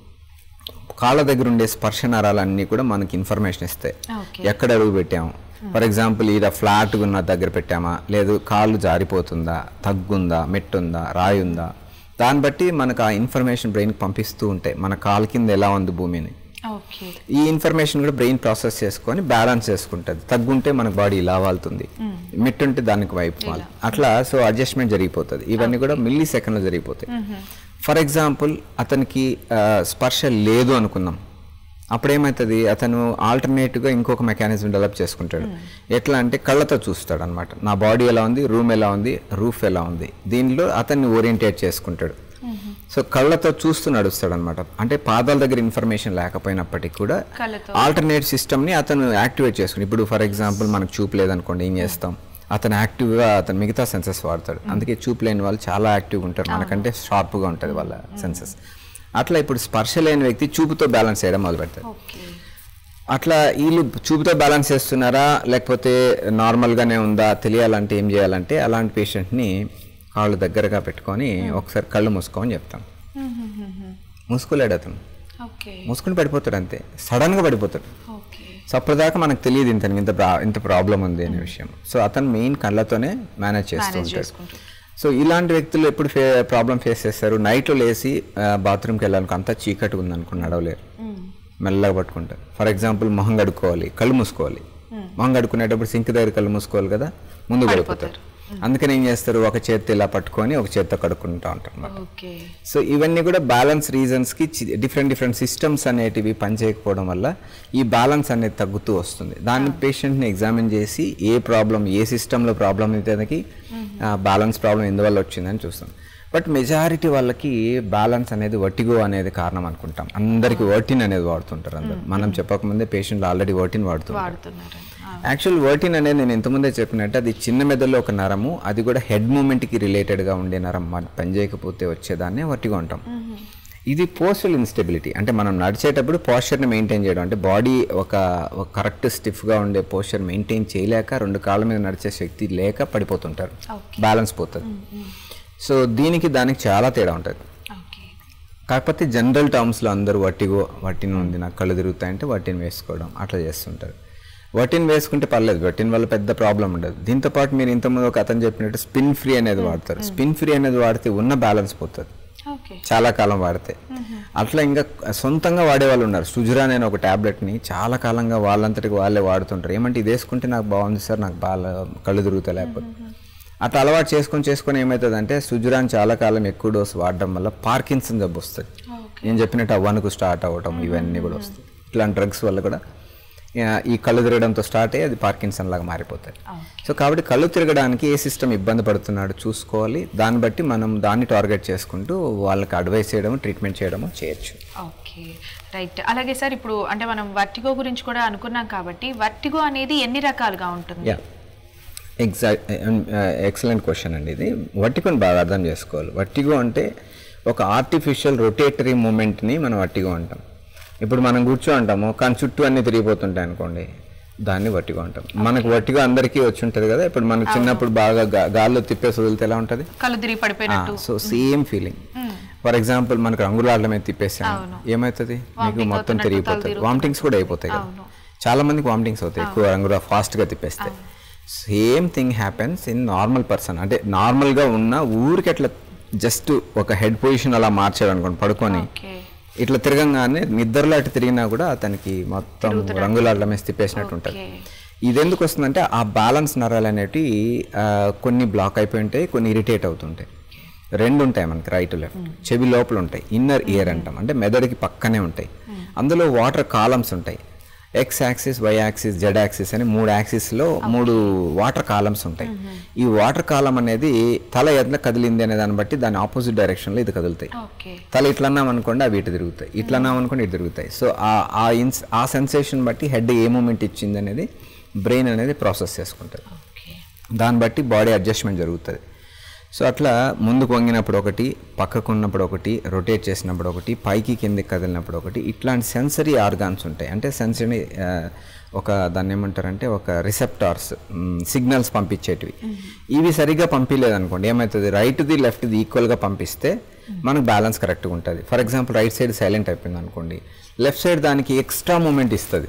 కాళ్ళ దగ్గర ఉండే స్పర్శ నరాలన్నీ కూడా మనకి ఇన్ఫర్మేషన్ ఇస్తాయి ఎక్కడ అడుగు పెట్టాము ఫర్ ఎగ్జాంపుల్ ఈడ ఫ్లాట్గా ఉన్న దగ్గర పెట్టామా లేదు కాళ్ళు జారిపోతుందా తగ్గుందా మెట్టుందా రాయి ఉందా దాన్ని బట్టి మనకు ఆ ఇన్ఫర్మేషన్ బ్రెయిన్కి పంపిస్తూ ఉంటాయి మన కాలు కింద ఎలా ఉంది భూమిని ఓకే ఈ ఇన్ఫర్మేషన్ కూడా బ్రెయిన్ ప్రాసెస్ చేసుకొని బ్యాలెన్స్ చేసుకుంటుంది తగ్గుంటే మన బాడీ ఇలా వాళ్తుంది మిట్టుంటే దానికి వైపు వాలి అట్లా సో అడ్జస్ట్మెంట్ జరిగిపోతుంది ఇవన్నీ కూడా మిల్లీ సెకండ్లో జరిగిపోతాయి ఫర్ ఎగ్జాంపుల్ అతనికి ఆ, స్పర్శ లేదు అనుకుందాం అప్పుడు ఏమవుతుంది అతను ఆల్టర్నేటివ్గా ఇంకొక మెకానిజం డెవలప్ చేసుకుంటాడు ఎట్లా అంటే కళ్ళతో చూస్తాడు అనమాట నా బాడీ ఎలా ఉంది రూమ్ ఎలా ఉంది రూఫ్ ఎలా ఉంది దీనిలో అతన్ని ఓరియంటేట్ చేసుకుంటాడు సో కళ్ళతో చూస్తూ నడుస్తాడు అనమాట అంటే పాదాల దగ్గర ఇన్ఫర్మేషన్ లేకపోయినప్పటికీ కూడా కళ్ళతో. ఆల్టర్నేట్ సిస్టమ్ని అతను యాక్టివేట్ చేసుకుని ఇప్పుడు ఫర్ ఎగ్జాంపుల్ మనకు చూపు లేదనుకోండి ఏం చేస్తాం అతను యాక్టివ్గా అతను మిగతా సెన్సెస్ వాడతాడు అందుకే చూపు లేని వాళ్ళు చాలా యాక్టివ్గా ఉంటారు మనకంటే షార్ప్గా ఉంటుంది వాళ్ళ సెన్సెస్ అట్లా ఇప్పుడు స్పర్శ లేని వ్యక్తి చూపుతో బ్యాలెన్స్ చేయడం మొదలు పెడతారు ఓకే అట్లా వీళ్ళు చూపుతో బ్యాలెన్స్ చేస్తున్నారా లేకపోతే నార్మల్గానే ఉందా తెలియాలంటే ఏం చేయాలంటే అలాంటి పేషెంట్ని కాళ్ళు దగ్గరగా పెట్టుకొని ఒకసారి కళ్ళు మూసుకోమని చెప్తాం మూసుకోలేడు అతను ఓకే మూసుకుని పడిపోతాడు అంతే సడన్గా పడిపోతాడు ఓకే సో అప్పటిదాకా మనకు తెలియదు ఇంత ఇంత ప్రా- ఇంత ప్రాబ్లం ఉంది అనే విషయం సో అతను మెయిన్ కళ్ళతోనే మేనేజ్ చేస్తూ Manage ఉంటాడు చేసుకుంటాడు. సో ఇలాంటి వ్యక్తులు ఎప్పుడు ఫే ప్రాబ్లం ఫేస్ చేస్తారు నైట్లో లేచి బాత్రూమ్కి వెళ్ళాలనుకో అంతా చీకటి ఉంది అనుకుని నడవలేరు మెల్లగా పట్టుకుంటారు ఫర్ ఎగ్జాంపుల్ మొహం కడుక్కోవాలి కళ్ళు మూసుకోవాలి మొహం కడుక్కునేటప్పుడు సింక్ దగ్గర కళ్ళు మూసుకోవాలి కదా ముందు పడిపోతారు అందుకని ఏం చేస్తారు ఒక చేత్తో ఇలా పట్టుకొని ఒక చేత్తో కడుక్కుంటూ ఉంటారు అన్నమాట ఓకే సో ఇవన్నీ కూడా బ్యాలెన్స్ రీజన్స్కి డిఫరెంట్ డిఫరెంట్ సిస్టమ్స్ అనేటివి పనిచేయకపోవడం వల్ల ఈ బ్యాలెన్స్ అనేది తగ్గుతూ వస్తుంది దాన్ని పేషెంట్ని ఎగ్జామిన్ చేసి ఏ ప్రాబ్లం ఏ సిస్టంలో ప్రాబ్లం అయితే బ్యాలెన్స్ ప్రాబ్లం ఎందువల్ల వచ్చిందని చూస్తాం బట్ మెజారిటీ వాళ్ళకి బ్యాలెన్స్ అనేది వటిగో అనేది కారణం అనుకుంటాం అందరికి వర్టిన్ అనేది వాడుతుంటారు అందరు మనం చెప్పకముందే పేషెంట్లు ఆల్రెడీ వర్టిన్ వాడుతుంటారు వాడుతున్నారు యాక్చువల్ వర్టిన్ అనేది నేను ఇంతకుముందే చెప్పినట్టు అది చిన్న మెదడులో ఒక నరము అది కూడా హెడ్ మూమెంట్కి రిలేటెడ్గా ఉండే నరం మన పనిచేయకపోతే వచ్చేదాన్నే వర్టిగా ఉంటాం ఇది పోస్టల్ ఇన్స్టెబిలిటీ అంటే మనం నడిచేటప్పుడు పోస్చర్ని మెయింటైన్ చేయడం అంటే బాడీ ఒక ఒక కరెక్ట్ స్టిఫ్గా ఉండే పోస్చర్ మెయింటైన్ చేయలేక రెండు కాళ్ళ మీద నడిచే శక్తి లేక పడిపోతుంటారు బ్యాలెన్స్ పోతుంది సో దీనికి దానికి చాలా తేడా ఉంటుంది ఓకే కాకపోతే జనరల్ టర్మ్స్లో అందరూ వట్టిగో వట్టిన ఉంది నాకు కళ్ళు తిరుగుతాయంటే వట్టిని వేసుకోవడం అట్లా చేస్తుంటారు వట్టిని వేసుకుంటే పర్లేదు వట్టిన వల్ల పెద్ద ప్రాబ్లం ఉండదు దీంతో పాటు మీరు ఇంతకుముందు ఒక అతను చెప్పినట్టు స్పిన్ ఫ్రీ అనేది వాడతారు స్పిన్ ఫ్రీ అనేది వాడితే ఉన్న బ్యాలెన్స్ పోతుంది ఓకే చాలా కాలం వాడితే అట్లా ఇంకా సొంతంగా వాడే వాళ్ళు ఉన్నారు సుజురాన్ అనే ఒక టాబ్లెట్ని చాలా కాలంగా వాళ్ళంతటికి వాళ్ళే వాడుతుంటారు ఏమంటే ఇది వేసుకుంటే నాకు బాగుంది సార్ నాకు బాగా కళ్ళు తిరుగుతాయి లేకపోతే అట్లా అలవాటు చేసుకొని చేసుకొని ఏమవుతుందంటే సుజురాన్ చాలా కాలం ఎక్కువ డోసు వాడడం వల్ల పార్కిన్సన్ జబ్బు వస్తుంది నేను చెప్పినట్టు అవ్వనుకు స్టార్ట్ అవ్వటం ఇవన్నీ కూడా వస్తాయి ఇట్లాంటి డ్రగ్స్ వల్ల కూడా ఆ, ఈ కళ్ళు తిరగడంతో స్టార్ట్ అయ్యి అది పార్కిన్సన్ లాగా మారిపోతుంది సో కాబట్టి కళ్ళు తిరగడానికి ఏ సిస్టమ్ ఇబ్బంది పడుతున్నాడు చూసుకోవాలి దాన్ని బట్టి మనం దాన్ని టార్గెట్ చేసుకుంటూ వాళ్ళకి అడ్వైస్ చేయడం ట్రీట్మెంట్ చేయడము చేయొచ్చు ఓకే రైట్ అలాగే సార్ ఇప్పుడు అంటే మనం వర్టిగో గురించి కూడా అనుకున్నాం కాబట్టి వర్టిగో అనేది ఎన్ని రకాలుగా ఉంటుంది యా ఎగ్జాక్ట్ ఎక్సలెంట్ క్వశ్చన్ అండి ఇది వట్టిగోని బాగా అర్థం చేసుకోవాలి వట్టిగో అంటే ఒక ఆర్టిఫిషియల్ రొటేటరీ మూమెంట్ని మనం వట్టిగో అంటాం ఇప్పుడు మనం కూర్చో అంటాము కానీ చుట్టూ అన్ని తిరిగిపోతుంటాయి అనుకోండి దాన్ని వట్టిగో అంటాం మనకు వట్టిగో అందరికీ వచ్చి ఉంటుంది కదా ఇప్పుడు మనకు చిన్నప్పుడు బాగా గా- గాల్లో తిప్పేసి వదిలితే ఎలా ఉంటుంది కళ్ళు తిరిగి పడిపోయినట్టు so same feeling for example మనకు రంగులాడల మీద తిప్పేసాము ఏమవుతుంది మీకు మొత్తం తిరిగిపోతుంది వామిటింగ్స్ కూడా అయిపోతాయి కదా చాలా మందికి వామిటింగ్స్ అవుతాయి ఎక్కువ రంగుల ఫాస్ట్గా తిప్పేస్తే same thing happens in normal person అంటే నార్మల్గా ఉన్న ఊరికి అట్లా జస్ట్ ఒక హెడ్ పొజిషన్ అలా మార్చాడు అనుకోండి పడుకొని ఓకే ఇట్లా తిరగంగానే నిద్రలో అటు తిరిగినా కూడా అతనికి మొత్తం రంగులాడల మీద తిప్పేసినట్టు ఉంటుంది ఇది ఎందుకు వస్తుందంటే ఆ బ్యాలెన్స్ నరాలు అనేటివి ఆ, కొన్ని బ్లాక్ అయిపోయి ఉంటాయి కొన్ని ఇరిటేట్ అవుతుంటాయి రెండు ఉంటాయి మనకి రైట్ లెఫ్ట్ చెవి లోపల ఉంటాయి ఇన్నర్ ఇయర్ అంటాం అంటే మెదడుకి పక్కనే ఉంటాయి అందులో వాటర్ కాలమ్స్ ఉంటాయి X axis Y axis Z axis అని మూడు యాక్సిస్లో మూడు వాటర్ కాలమ్స్ ఉంటాయి ఈ వాటర్ కాలం అనేది తల ఎంత కదిలింది అనే దాన్ని బట్టి దాని ఆపోజిట్ డైరెక్షన్లో ఇది కదులుతాయి ఓకే తల ఇట్లా అన్నాం అనుకోండి అవి ఇటు తిరుగుతాయి ఇట్లా అన్నాం అనుకోండి ఇటు తిరుగుతాయి సో ఆ ఆ ఇన్స్ ఆ సెన్సేషన్ బట్టి హెడ్ ఏ మూమెంట్ ఇచ్చింది అనేది బ్రెయిన్ అనేది ప్రాసెస్ చేసుకుంటుంది ఓకే దాన్ని బట్టి బాడీ అడ్జస్ట్మెంట్ జరుగుతుంది సో అట్లా ముందుకు వంగినప్పుడు ఒకటి పక్కకు ఉన్నప్పుడు ఒకటి రొటేట్ చేసినప్పుడు ఒకటి పైకి కిందకి కదిలినప్పుడు ఒకటి ఇట్లాంటి సెన్సరీ ఆర్గాన్స్ ఉంటాయి అంటే సెన్సరీ ఒక దాన్ని ఏమంటారంటే ఒక రిసెప్టార్స్ సిగ్నల్స్ పంపించేటివి ఇవి సరిగ్గా పంపించలేదనుకోండి ఏమవుతుంది రైట్ది లెఫ్ట్ది ఈక్వల్గా పంపిస్తే మనకు బ్యాలెన్స్ కరెక్ట్గా ఉంటుంది for example right side silent అయిపోయింది అనుకోండి లెఫ్ట్ సైడ్ దానికి ఎక్స్ట్రా మూమెంట్ ఇస్తుంది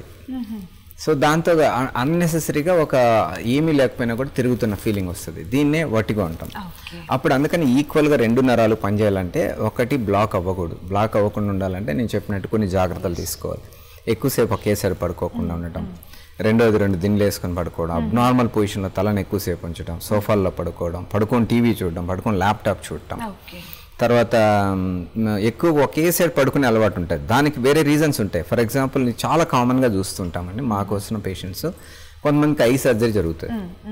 సో దాంతో అన్నెసెసరీగా ఒక ఏమీ లేకపోయినా కూడా తిరుగుతున్న ఫీలింగ్ వస్తుంది దీన్నే వట్టిగా ఉంటాం అప్పుడు అందుకని ఈక్వల్గా రెండు నరాలు పనిచేయాలంటే ఒకటి బ్లాక్ అవ్వకూడదు బ్లాక్ అవ్వకుండా ఉండాలంటే నేను చెప్పినట్టు కొన్ని జాగ్రత్తలు తీసుకోవాలి ఎక్కువసేపు ఒకేసారి పడుకోకుండా ఉండటం రెండోది రెండు దిండ్లు వేసుకొని పడుకోవడం అబ్నార్మల్ పొజిషన్లో తలను ఎక్కువసేపు ఉంచడం సోఫాల్లో పడుకోవడం పడుకొని టీవీ చూడడం పడుకొని ల్యాప్టాప్ చూడటం ఓకే తర్వాత మ్, ఎక్కువ ఒకే సైడ్ పడుకునే అలవాటు ఉంటుంది దానికి వేరే రీజన్స్ ఉంటాయి ఫర్ ఎగ్జాంపుల్ నేను చాలా కామన్గా చూస్తుంటామండి మాకు వస్తున్న పేషెంట్స్ కొంతమందికి ఐ సర్జరీ జరుగుతుంది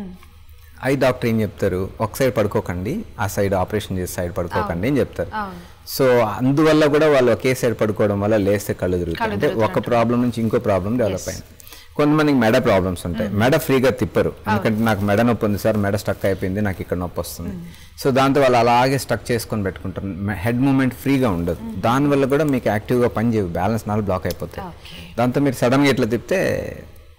ఐ డాక్టర్ ఏం చెప్తారు ఒక సైడ్ పడుకోకండి ఆ సైడ్ ఆపరేషన్ చేసే సైడ్ పడుకోకండి అని చెప్తారు సో అందువల్ల కూడా వాళ్ళు ఒకే సైడ్ పడుకోవడం వల్ల లేస్తే కళ్ళు తిరుగుతాయి అంటే ఒక ప్రాబ్లం నుంచి ఇంకో ప్రాబ్లం డెవలప్ అయింది కొంతమందికి మెడ ప్రాబ్లమ్స్ ఉంటాయి మెడ ఫ్రీగా తిప్పరు ఎందుకంటే నాకు మెడ నొప్పి ఉంది సార్ మెడ స్టక్ అయిపోయింది నాకు ఇక్కడ నొప్పి వస్తుంది సో దాంతో వాళ్ళు అలాగే స్టక్ చేసుకొని పెట్టుకుంటారు హెడ్ మూమెంట్ ఫ్రీగా ఉండదు దానివల్ల కూడా మీకు యాక్టివ్గా పని చేయవు బ్యాలెన్స్ నాలుగు బ్లాక్ అయిపోతాయి దాంతో మీరు సడన్గా ఇట్లా తిప్పితే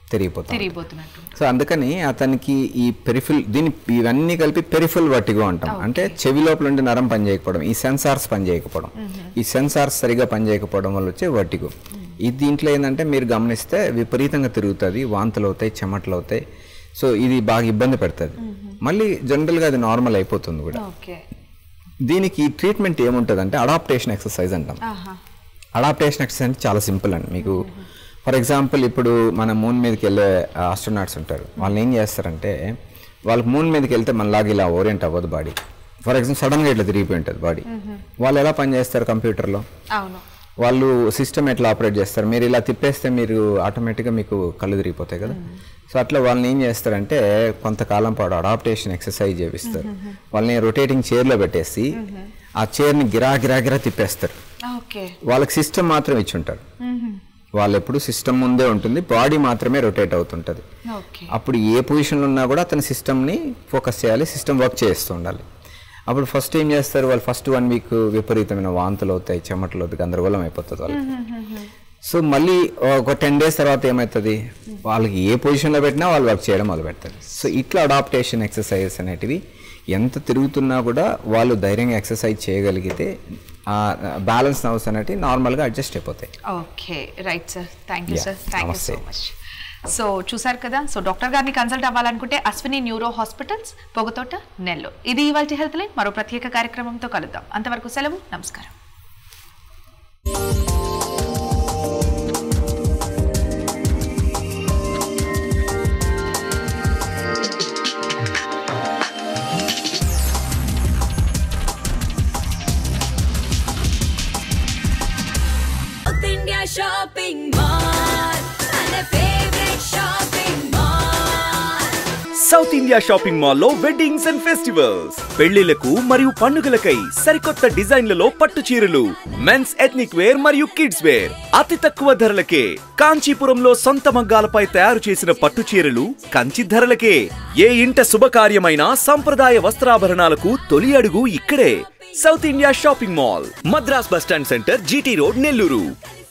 తిరిగిపోతుంది తిరిగిపోతున్నట్టు సో అందుకని అతనికి ఈ పెరిఫిల్ దీని ఇవన్నీ కలిపి పెరిఫిల్ వర్టిగో అంటాం అంటే చెవి లోపల ఉండే నరం పనిచేయకపోవడం ఈ సెన్సార్స్ పనిచేయకపోవడం ఈ సెన్సార్స్ సరిగా పనిచేయకపోవడం వల్ల వచ్చే వర్టిగో ఈ దీంట్లో ఏంటంటే మీరు గమనిస్తే విపరీతంగా తిరుగుతుంది వాంతులు అవుతాయి చెమటలు అవుతాయి సో ఇది బాగా ఇబ్బంది పెడుతుంది మళ్ళీ జనరల్గా అది నార్మల్ అయిపోతుంది కూడా ఓకే దీనికి ట్రీట్మెంట్ ఏముంటుంది అంటే అడాప్టేషన్ ఎక్సర్సైజ్ అంటాం ఆహా అడాప్టేషన్ ఎక్సర్సైజ్ అంటే చాలా సింపుల్ అండి మీకు ఫర్ ఎగ్జాంపుల్ ఇప్పుడు మన మూన్ మీదకి వెళ్ళే ఆస్ట్రోనాట్స్ ఉంటారు వాళ్ళు ఏం చేస్తారంటే వాళ్ళకి మూన్ మీదకి వెళ్తే మనలాగా ఇలా ఓరియంట్ అవ్వదు బాడీ ఫర్ ఎగ్జాంపుల్ సడన్గా ఇట్లా తిరిగిపోయి ఉంటుంది బాడీ వాళ్ళు ఎలా పని చేస్తారు కంప్యూటర్లో అవును వాళ్ళు సిస్టమ్ ఎట్లా ఆపరేట్ చేస్తారు మీరు ఇలా తిప్పేస్తే మీరు ఆటోమేటిక్గా మీకు కళ్ళు తిరిగిపోతాయి కదా సో అట్లా వాళ్ళని ఏం చేస్తారంటే కొంతకాలం పాటు అడాప్టేషన్ ఎక్సర్సైజ్ చేపిస్తారు వాళ్ళని రొటేటింగ్ చైర్లో పెట్టేసి ఆ చైర్ని గిరా గిరా గిరా తిప్పేస్తారు ఓకే వాళ్ళకి సిస్టమ్ మాత్రం ఇచ్చి ఉంటారు వాళ్ళు ఎప్పుడు సిస్టమ్ ముందే ఉంటుంది బాడీ మాత్రమే రొటేట్ అవుతుంటుంది ఓకే అప్పుడు ఏ పొజిషన్లో ఉన్నా కూడా అతని సిస్టమ్ని ఫోకస్ చేయాలి సిస్టమ్ వర్క్ చేస్తూ ఉండాలి అప్పుడు ఫస్ట్ ఏం చేస్తారు వాళ్ళు ఫస్ట్ వన్ వీక్ విపరీతమైన వాంతులు అవుతాయి చెమటలు అవుతాయి గందరగోళం అయిపోతుంది వాళ్ళకి సో మళ్ళీ ఒక టెన్ డేస్ తర్వాత ఏమవుతుంది వాళ్ళకి ఏ పొజిషన్లో పెట్టినా వాళ్ళు వర్క్ చేయడం మొదలు పెడతారు సో ఇట్లా అడాప్టేషన్ ఎక్సర్సైజెస్ అనేటివి ఎంత తిరుగుతున్నా కూడా వాళ్ళు ధైర్యంగా ఎక్సర్సైజ్ చేయగలిగితే బ్యాలెన్స్ నర్వ్స్ అనేటివి నార్మల్గా అడ్జస్ట్ అయిపోతాయి okay right sir thank you Yeah, sir thank you so నమస్తే. మచ్ సో చూసారు కదా సో డాక్టర్ గారిని కన్సల్ట్ అవ్వాలనుకుంటే అశ్విని న్యూరో హాస్పిటల్స్ పొగతోట నెల్లూరు ఇది ఇవాళ హెల్త్ లైన్ మరో ప్రత్యేక కార్యక్రమంతో కలుద్దాం అంతవరకు సెలవు నమస్కారం South India shopping mall and a favorite shopping mall. South India shopping మాల్లో వెడ్డింగ్స్ అండ్ ఫెస్టివల్స్ పెళ్లిలకు మరియు పండుగలకై సరికొత్త డిజైన్లలో పట్టు చీరలు మెన్స్ ఎథ్నిక్ వేర్ మరియు కిడ్స్ వేర్ అతి తక్కువ ధరలకే కాంచీపురంలో సొంత మగ్గాలపై తయారు చేసిన పట్టు చీరలు కంచి ధరలకే ఏ ఇంట శుభకార్యమైన సంప్రదాయ వస్త్రాభరణాలకు తొలి అడుగు ఇక్కడే south India shopping mall Madras bus stand centre GT road Nellore